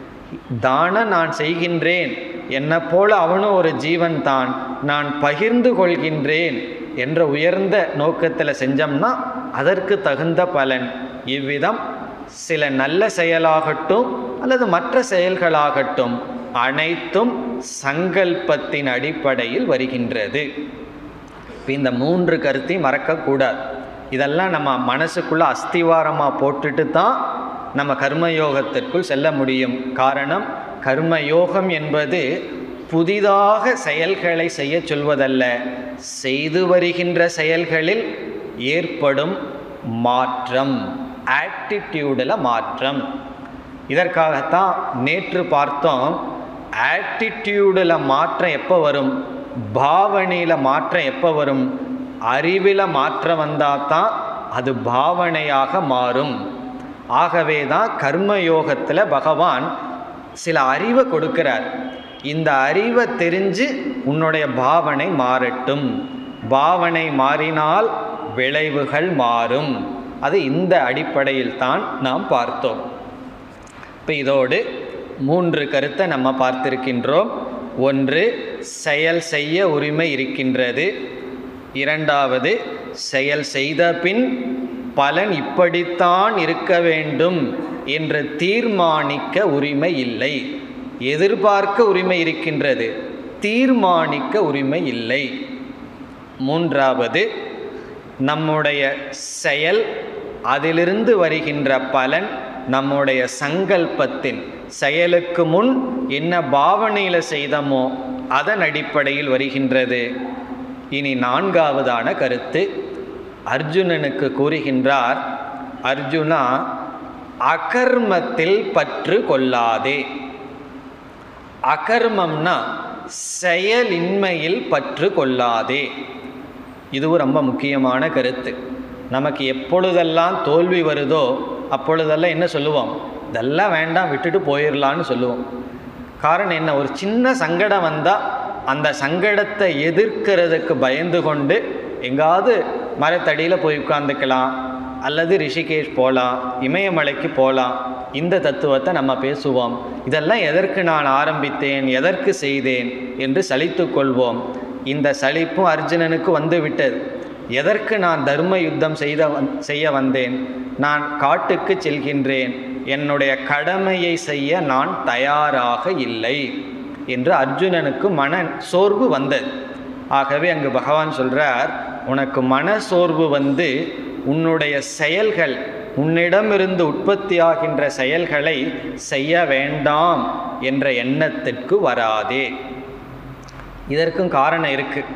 தானம் நான் செய்கின்றேன் என்னை போல அவனும் ஒரு ஜீவன் தான் நான் பகிர்ந்து கொள்கின்றேன் என்ற உயர்ந்த நோக்கத்தில் செஞ்சோம்னா அதற்கு தகுந்த பலன் இவ்விதம் சில நல்ல செயலாகட்டும் அல்லது மற்ற செயல்களாகட்டும் அனைத்தும் சங்கல்பத்தின் அடிப்படையில் வருகின்றது இப்போ இந்த மூன்று கருத்தையும் மறக்கக்கூடாது இதெல்லாம் நம்ம மனசுக்குள்ளே அஸ்திவாரமாக போட்டுட்டு தான் நம்ம கர்மயோகத்திற்குள் செல்ல முடியும் காரணம் கர்மயோகம் என்பது புதிதாக செயல்களை செய்ய சொல்வதல்ல செய்து வருகின்ற செயல்களில் ஏற்படும் மாற்றம் ஆட்டிடியூடில் மாற்றம் இதற்காகத்தான் நேற்று பார்த்தோம் ஆட்டிடியூடில் மாற்றம் எப்போ வரும் பாவனையில் மாற்றம் எப்போ வரும் அறிவில் மாற்றம் வந்தால் தான் அது பாவனையாக மாறும் ஆகவே தான் கர்மயோகத்தில் பகவான் சில அறிவை கொடுக்கிறார் இந்த அறிவை தெரிஞ்சு உன்னுடைய பாவனை மாறட்டும் பாவனை மாறினால் விளைவுகள் மாறும் அது இந்த அடிப்படையில் தான் நாம் பார்த்தோம் இப்போ இதோடு மூன்று கருத்தை நம்ம பார்த்திருக்கின்றோம் ஒன்று செயல் செய்ய உரிமை இருக்கின்றது இரண்டாவது செயல் செய்த பின் பலன் இப்படித்தான் இருக்க வேண்டும் என்று தீர்மானிக்க உரிமை இல்லை எதிர்பார்க்க உரிமை இருக்கின்றது தீர்மானிக்க உரிமை இல்லை மூன்றாவது நம்முடைய செயல் அதிலிருந்து வருகின்ற பலன் நம்முடைய சங்கல்பத்தின் செயலுக்கு முன் என்ன பாவனையில் செய்தமோ அதன் அடிப்படையில் வருகின்றது இனி நான்காவதான கருத்து அர்ஜுனனுக்கு கூறுகின்றார் அர்ஜுனா அகர்மத்தில் பற்று கொள்ளாதே அகர்மம்னா செயலின்மையில் பற்று கொள்ளாதே இதுவும் ரொம்ப முக்கியமான கருத்து நமக்கு எப்பொழுதெல்லாம் தோல்வி வருதோ அப்பொழுதெல்லாம் என்ன சொல்லுவோம் இதெல்லாம் வேண்டாம் விட்டுட்டு போயிடலான்னு சொல்லுவோம் காரணம் என்ன ஒரு சின்ன சங்கடம் வந்தால் அந்த சங்கடத்தை எதிர்க்கிறதுக்கு பயந்து கொண்டு எங்காவது மரத்தடியில் போய் உட்காந்துக்கலாம் அல்லது ரிஷிகேஷ் போகலாம் இமயமலைக்கு போகலாம் இந்த தத்துவத்தை நம்ம பேசுவோம் இதெல்லாம் எதற்கு நான் ஆரம்பித்தேன் எதற்கு செய்தேன் என்று சலித்து கொள்வோம் இந்த சலிப்பும் அர்ஜுனனுக்கு வந்து விட்டது எதற்கு நான் தர்ம யுத்தம் செய்த வந் செய்ய வந்தேன் நான் காட்டுக்கு செல்கின்றேன் என்னுடைய கடமையை செய்ய நான் தயாராக இல்லை என்று அர்ஜுனனுக்கு மன சோர்வு வந்தது ஆகவே அங்கு பகவான் சொல்கிறார் உனக்கு மன சோர்வு வந்து உன்னுடைய செயல்கள் உன்னிடமிருந்து உற்பத்தியாகின்ற செயல்களை செய்ய வேண்டாம் என்ற எண்ணத்திற்கு வராதே இதற்கும் காரணம் இருக்குது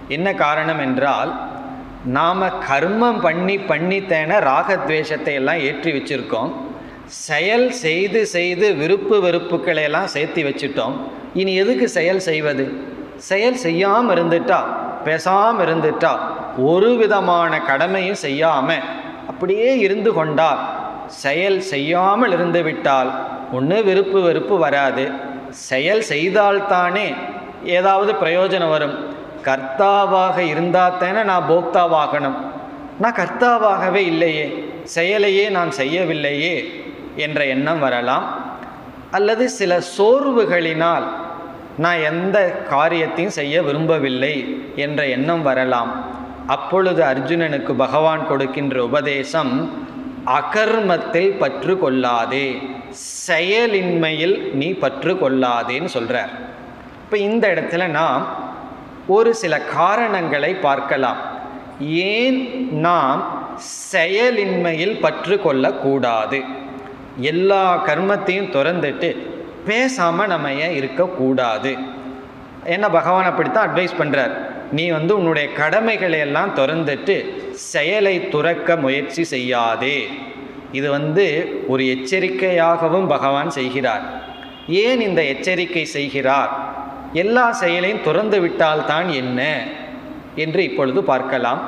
என்ன காரணம் என்றால் நாம் கர்மம் பண்ணி பண்ணித்தேன ராகத்வேஷத்தை எல்லாம் ஏற்றி வச்சிருக்கோம் செயல் செய்து செய்து விருப்பு வெறுப்புகளை எல்லாம் சேர்த்து வச்சுட்டோம் இனி எதுக்கு செயல் செய்வது செயல் செய்யாமல் இருந்துட்டா பேசாமல் இருந்துட்டா ஒரு விதமான கடமையும் செய்யாமல் அப்படியே இருந்து கொண்டால் செயல் செய்யாமல் இருந்து விட்டால் ஒன்று விருப்பு வெறுப்பு வராது செயல் செய்தால்தானே ஏதாவது பிரயோஜனம் வரும் கர்த்தாவாக இருந்தால் தானே நான் போக்தாவாகணும் நான் கர்த்தாவாகவே இல்லையே செயலையே நான் செய்யவில்லையே என்ற எண்ணம் வரலாம் அல்லது சில சோர்வுகளினால் நான் எந்த காரியத்தையும் செய்ய விரும்பவில்லை என்ற எண்ணம் வரலாம் அப்பொழுது அர்ஜுனனுக்கு பகவான் கொடுக்கின்ற உபதேசம் அகர்மத்தில் பற்று கொள்ளாதே செயலின்மையில் நீ பற்று கொள்ளாதேன்னு சொல்கிறார் இப்போ இந்த இடத்துல நாம் ஒரு சில காரணங்களை பார்க்கலாம் ஏன் நாம் செயலின்மையில் பற்று கொள்ளக்கூடாது எல்லா கர்மத்தையும் திறந்துட்டு பேசாமல் நம்ம ஏன் இருக்கக்கூடாது என்ன பகவான் அப்படித்தான் அட்வைஸ் பண்ணுறார் நீ வந்து உன்னுடைய கடமைகளை எல்லாம் திறந்துட்டு செயலை துறக்க முயற்சி செய்யாதே இது வந்து ஒரு எச்சரிக்கையாகவும் பகவான் செய்கிறார் ஏன் இந்த எச்சரிக்கை செய்கிறார் எல்லா செயலையும் துறந்து விட்டால்தான் என்ன என்று இப்பொழுது பார்க்கலாம்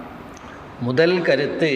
முதல் கருத்து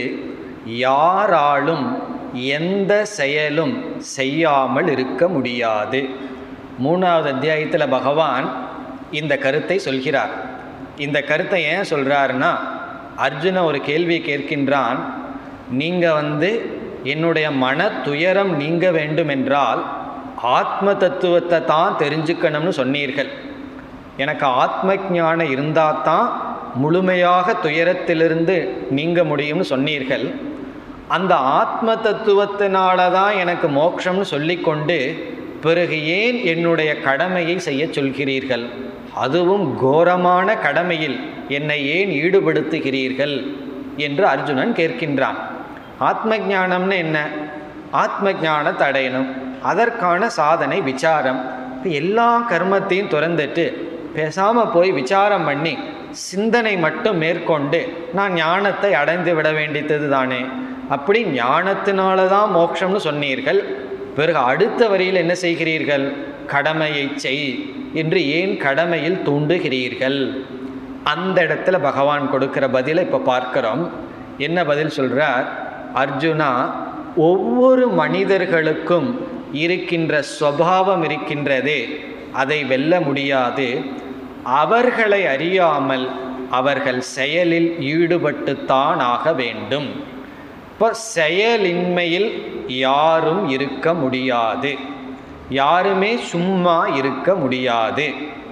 யாராலும் எந்த செயலும் செய்யாமல் இருக்க முடியாது மூணாவது அத்தியாயத்தில் பகவான் இந்த கருத்தை சொல்கிறார் இந்த கருத்தை ஏன் சொல்கிறாருன்னா அர்ஜுன ஒரு கேள்வி கேட்கின்றான் நீங்கள் வந்து என்னுடைய மன துயரம் நீங்க வேண்டுமென்றால் ஆத்ம தத்துவத்தை தான் தெரிஞ்சுக்கணும்னு சொன்னீர்கள் எனக்கு ஆத்ம ஞானம் இருந்தால் தான் முழுமையாக துயரத்திலிருந்து நீங்க முடியும்னு சொன்னீர்கள் அந்த ஆத்ம தத்துவத்தினால தான் எனக்கு மோட்சம்னு சொல்லிக்கொண்டு பிறகு ஏன் என்னுடைய கடமையை செய்ய சொல்கிறீர்கள் அதுவும் கோரமான கடமையில் என்னை ஏன் ஈடுபடுத்துகிறீர்கள் என்று அர்ஜுனன் கேட்கின்றான் ஆத்ம ஞானம்னு என்ன ஆத்ம ஞானத்தை அடையணும் அதற்கான சாதனை விசாரம் இப்போ எல்லா கர்மத்தையும் துறந்துட்டு பேசாமல் போய் விசாரம் பண்ணி சிந்தனை மட்டும் மேற்கொண்டு நான் ஞானத்தை அடைந்து விட வேண்டியது தானே அப்படி ஞானத்தினால தான் மோட்சம்னு சொன்னீர்கள் பிறகு அடுத்த வரியில் என்ன செய்கிறீர்கள் கடமையை செய் என்று ஏன் கடமையில் தூண்டுகிறீர்கள் அந்த இடத்துல பகவான் கொடுக்கிற பதிலை இப்போ பார்க்குறோம் என்ன பதில் சொல்கிறார் அர்ஜுனா ஒவ்வொரு மனிதர்களுக்கும் இருக்கின்ற சுவாவம் இருக்கின்றதே அதை வெல்ல முடியாது அவர்களை அறியாமல் அவர்கள் செயலில் ஈடுபட்டுத்தான் ஆக வேண்டும் இப்போ செயலின்மையில் யாரும் இருக்க முடியாது யாருமே சும்மா இருக்க முடியாது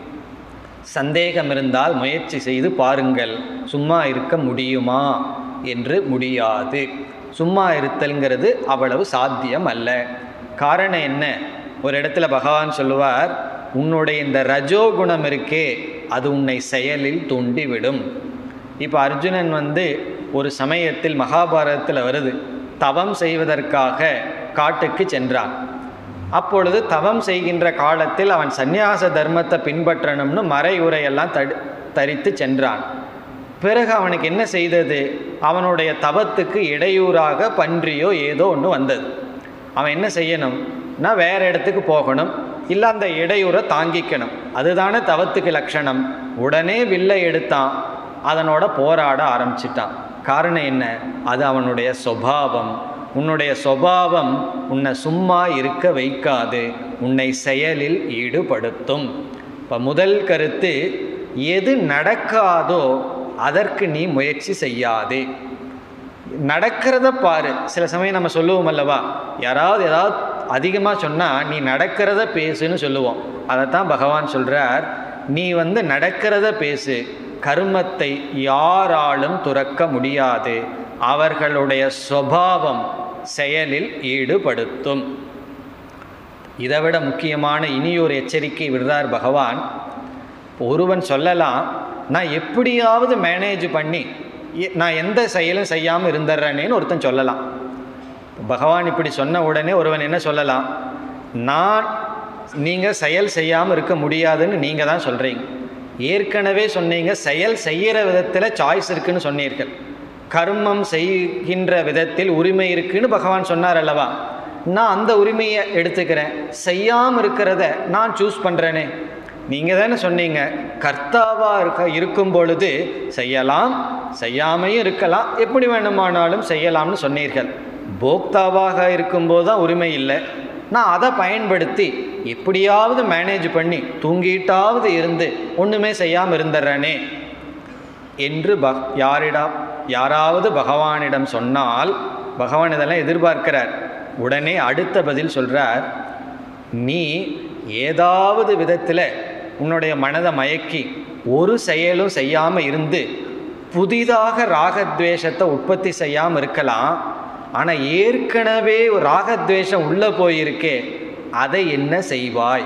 சந்தேகம் இருந்தால் முயற்சி செய்து பாருங்கள் சும்மா இருக்க முடியுமா என்று முடியாது சும்மா இருத்தல்ங்கிறது அவ்வளவு சாத்தியம் அல்ல காரணம் என்ன ஒரு இடத்துல பகவான் சொல்லுவார் உன்னுடைய இந்த ரஜோகுணம் இருக்கே அது உன்னை செயலில் தூண்டிவிடும் இப்போ அர்ஜுனன் வந்து ஒரு சமயத்தில் மகாபாரதத்தில் வருது தவம் செய்வதற்காக காட்டுக்கு சென்றான் அப்பொழுது தவம் செய்கின்ற காலத்தில் அவன் சந்நியாச தர்மத்தை பின்பற்றணும்னு மறை உரையெல்லாம் தடு தரித்து சென்றான் பிறகு அவனுக்கு என்ன செய்தது அவனுடைய தவத்துக்கு இடையூறாக பன்றியோ ஏதோ ஒன்று வந்தது அவன் என்ன செய்யணும் நான் வேற இடத்துக்கு போகணும் இல்லை அந்த இடையூரை தாங்கிக்கணும் அதுதானே தவத்துக்கு லட்சணம் உடனே வில்லை எடுத்தான் அதனோட போராட ஆரம்பிச்சிட்டான் காரணம் என்ன அது அவனுடைய சுபாவம் உன்னுடைய சுபாவம் உன்னை சும்மா இருக்க வைக்காது உன்னை செயலில் ஈடுபடுத்தும் இப்போ முதல் கருத்து எது நடக்காதோ அதற்கு நீ முயற்சி செய்யாதே நடக்கிறத பாரு சில சமயம் நம்ம சொல்லுவோம் அல்லவா யாராவது ஏதாவது அதிகமாக சொன்னால் நீ நடக்கிறத பேசுன்னு சொல்லுவோம் அதைத்தான் பகவான் சொல்கிறார் நீ வந்து நடக்கிறத பேசு கர்மத்தை யாராலும் துறக்க முடியாது அவர்களுடைய சுவாவம் செயலில் ஈடுபடுத்தும் இதைவிட முக்கியமான இனியொரு எச்சரிக்கை விடுறார் பகவான் ஒருவன் சொல்லலாம் நான் எப்படியாவது மேனேஜ் பண்ணி எ- நான் எந்த செயலும் செய்யாமல் இருந்துடுறேனேன்னு ஒருத்தன் சொல்லலாம் பகவான் இப்படி சொன்ன உடனே ஒருவன் என்ன சொல்லலாம் நான் நீங்கள் செயல் செய்யாமல் இருக்க முடியாதுன்னு நீங்கள் தான் சொல்கிறீங்க ஏற்கனவே சொன்னீங்க செயல் செய்கிற விதத்தில் சாய்ஸ் இருக்குன்னு சொன்னீர்கள் கர்மம் செய்கின்ற விதத்தில் உரிமை இருக்குன்னு பகவான் சொன்னார் அல்லவா நான் அந்த உரிமையை எடுத்துக்கிறேன் செய்யாமல் இருக்கிறத நான் சூஸ் பண்ணுறேனே நீங்கள் தானே சொன்னீங்க கர்த்தாவாக இருக்க இருக்கும் பொழுது செய்யலாம் செய்யாமையும் இருக்கலாம் எப்படி வேணுமானாலும் செய்யலாம்னு சொன்னீர்கள் போக்தாவாக இருக்கும்போது தான் உரிமை இல்லை நான் அதை பயன்படுத்தி எப்படியாவது மேனேஜ் பண்ணி தூங்கிட்டாவது இருந்து ஒன்றுமே செய்யாமல் இருந்துடுறேனே என்று ப யாரிடம் யாராவது பகவானிடம் சொன்னால் பகவான் இதெல்லாம் எதிர்பார்க்கிறார் உடனே அடுத்த பதில் சொல்கிறார் நீ ஏதாவது விதத்தில் உன்னுடைய மனதை மயக்கி ஒரு செயலும் செய்யாமல் இருந்து புதிதாக ராகத்வேஷத்தை உற்பத்தி செய்யாமல் இருக்கலாம் ஆனால் ஏற்கனவே ஒரு ராகத்வேஷம் உள்ளே போயிருக்கே அதை என்ன செய்வாய்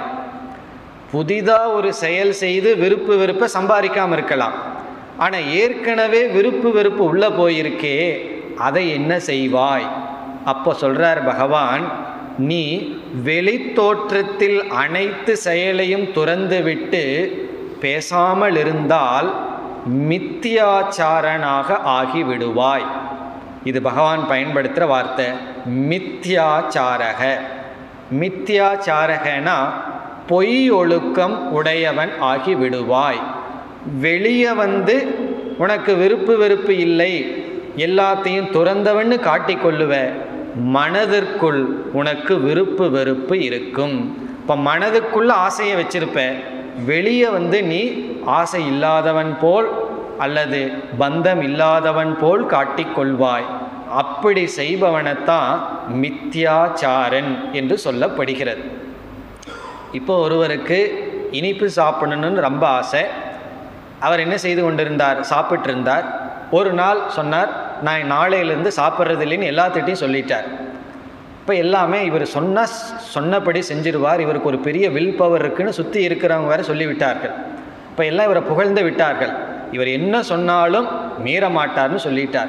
புதிதாக ஒரு செயல் செய்து விருப்பு வெறுப்பை சம்பாதிக்காமல் இருக்கலாம் ஆனால் ஏற்கனவே விருப்பு வெறுப்பு உள்ளே போயிருக்கே அதை என்ன செய்வாய் அப்போ சொல்கிறார் பகவான் நீ வெளித்தோற்றத்தில் அனைத்து செயலையும் துறந்துவிட்டு பேசாமல் இருந்தால் மித்தியாச்சாரனாக ஆகிவிடுவாய் இது பகவான் பயன்படுத்துகிற வார்த்தை மித்யாச்சாரக மித்யாச்சாரகனா பொய் ஒழுக்கம் உடையவன் ஆகி விடுவாய் வெளியே வந்து உனக்கு விருப்பு வெறுப்பு இல்லை எல்லாத்தையும் துறந்தவன்னு காட்டிக்கொள்ளுவ மனதிற்குள் உனக்கு விருப்பு வெறுப்பு இருக்கும் இப்போ மனதுக்குள்ள ஆசையை வச்சிருப்ப வெளியே வந்து நீ ஆசை இல்லாதவன் போல் அல்லது பந்தம் இல்லாதவன் போல் காட்டிக்கொள்வாய் அப்படி செய்பவனைத்தான் மித்யாச்சாரன் என்று சொல்லப்படுகிறது இப்போ ஒருவருக்கு இனிப்பு சாப்பிடணும்னு ரொம்ப ஆசை அவர் என்ன செய்து கொண்டிருந்தார் சாப்பிட்டு இருந்தார் ஒரு நாள் சொன்னார் நான் நாளையிலேருந்து சாப்பிட்றது இல்லைன்னு எல்லாத்திட்டையும் சொல்லிட்டார் இப்போ எல்லாமே இவர் சொன்ன சொன்னபடி செஞ்சிருவார் இவருக்கு ஒரு பெரிய வில் பவர் இருக்குன்னு சுற்றி இருக்கிறவங்க வேற சொல்லிவிட்டார்கள் இப்போ எல்லாம் இவரை புகழ்ந்து விட்டார்கள் இவர் என்ன சொன்னாலும் மீற மாட்டார்னு சொல்லிட்டார்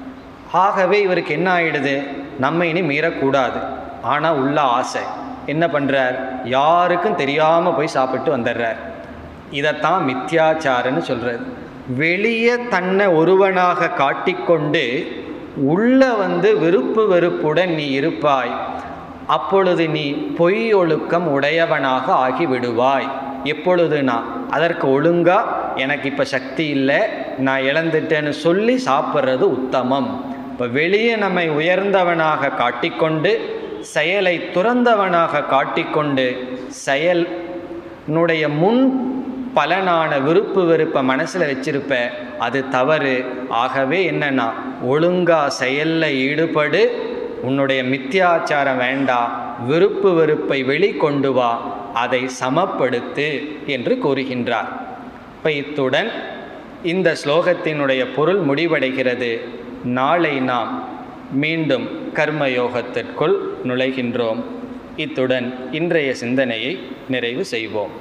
ஆகவே இவருக்கு என்ன ஆயிடுது நம்ம இனி மீறக்கூடாது ஆனால் உள்ள ஆசை என்ன பண்ணுறார் யாருக்கும் தெரியாமல் போய் சாப்பிட்டு வந்துடுறார் இதைத்தான் மித்யாச்சாரன்னு சொல்கிறது வெளியே தன்னை ஒருவனாக காட்டிக்கொண்டு உள்ள வந்து விருப்பு வெறுப்புடன் நீ இருப்பாய் அப்பொழுது நீ பொய் ஒழுக்கம் உடையவனாக ஆகி விடுவாய் எப்பொழுதுனா அதற்கு ஒழுங்கா எனக்கு இப்போ சக்தி இல்லை நான் இழந்துட்டேன்னு சொல்லி சாப்பிட்றது உத்தமம் இப்போ வெளியே நம்மை உயர்ந்தவனாக காட்டிக்கொண்டு செயலை துறந்தவனாக காட்டிக்கொண்டு செயல் னுடைய முன் பலனான விருப்பு வெறுப்பை மனசில் வச்சிருப்ப அது தவறு ஆகவே என்னன்னா ஒழுங்கா செயலில் ஈடுபடு உன்னுடைய மித்தியாச்சாரம் வேண்டாம் விருப்பு வெறுப்பை வெளிக்கொண்டு வா அதை சமப்படுத்து என்று கூறுகின்றார் இப்போ இத்துடன் இந்த ஸ்லோகத்தினுடைய பொருள் முடிவடைகிறது நாளை நாம் மீண்டும் கர்மயோகத்திற்குள் நுழைகின்றோம் இத்துடன் இன்றைய சிந்தனையை நிறைவு செய்வோம்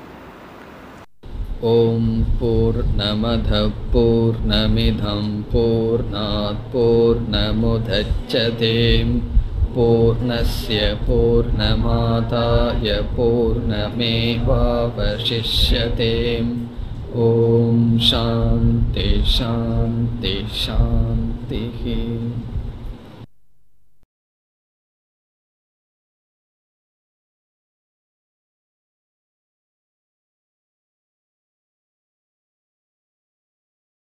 ॐ पूर्णमधः पूर्णमिधं पूर्णात् पूर्णमुदच्छते पूर्णस्य पूर्णमादाय पूर्णमेवावशिष्यते ॐ शान्ति शान्ति शान्तिः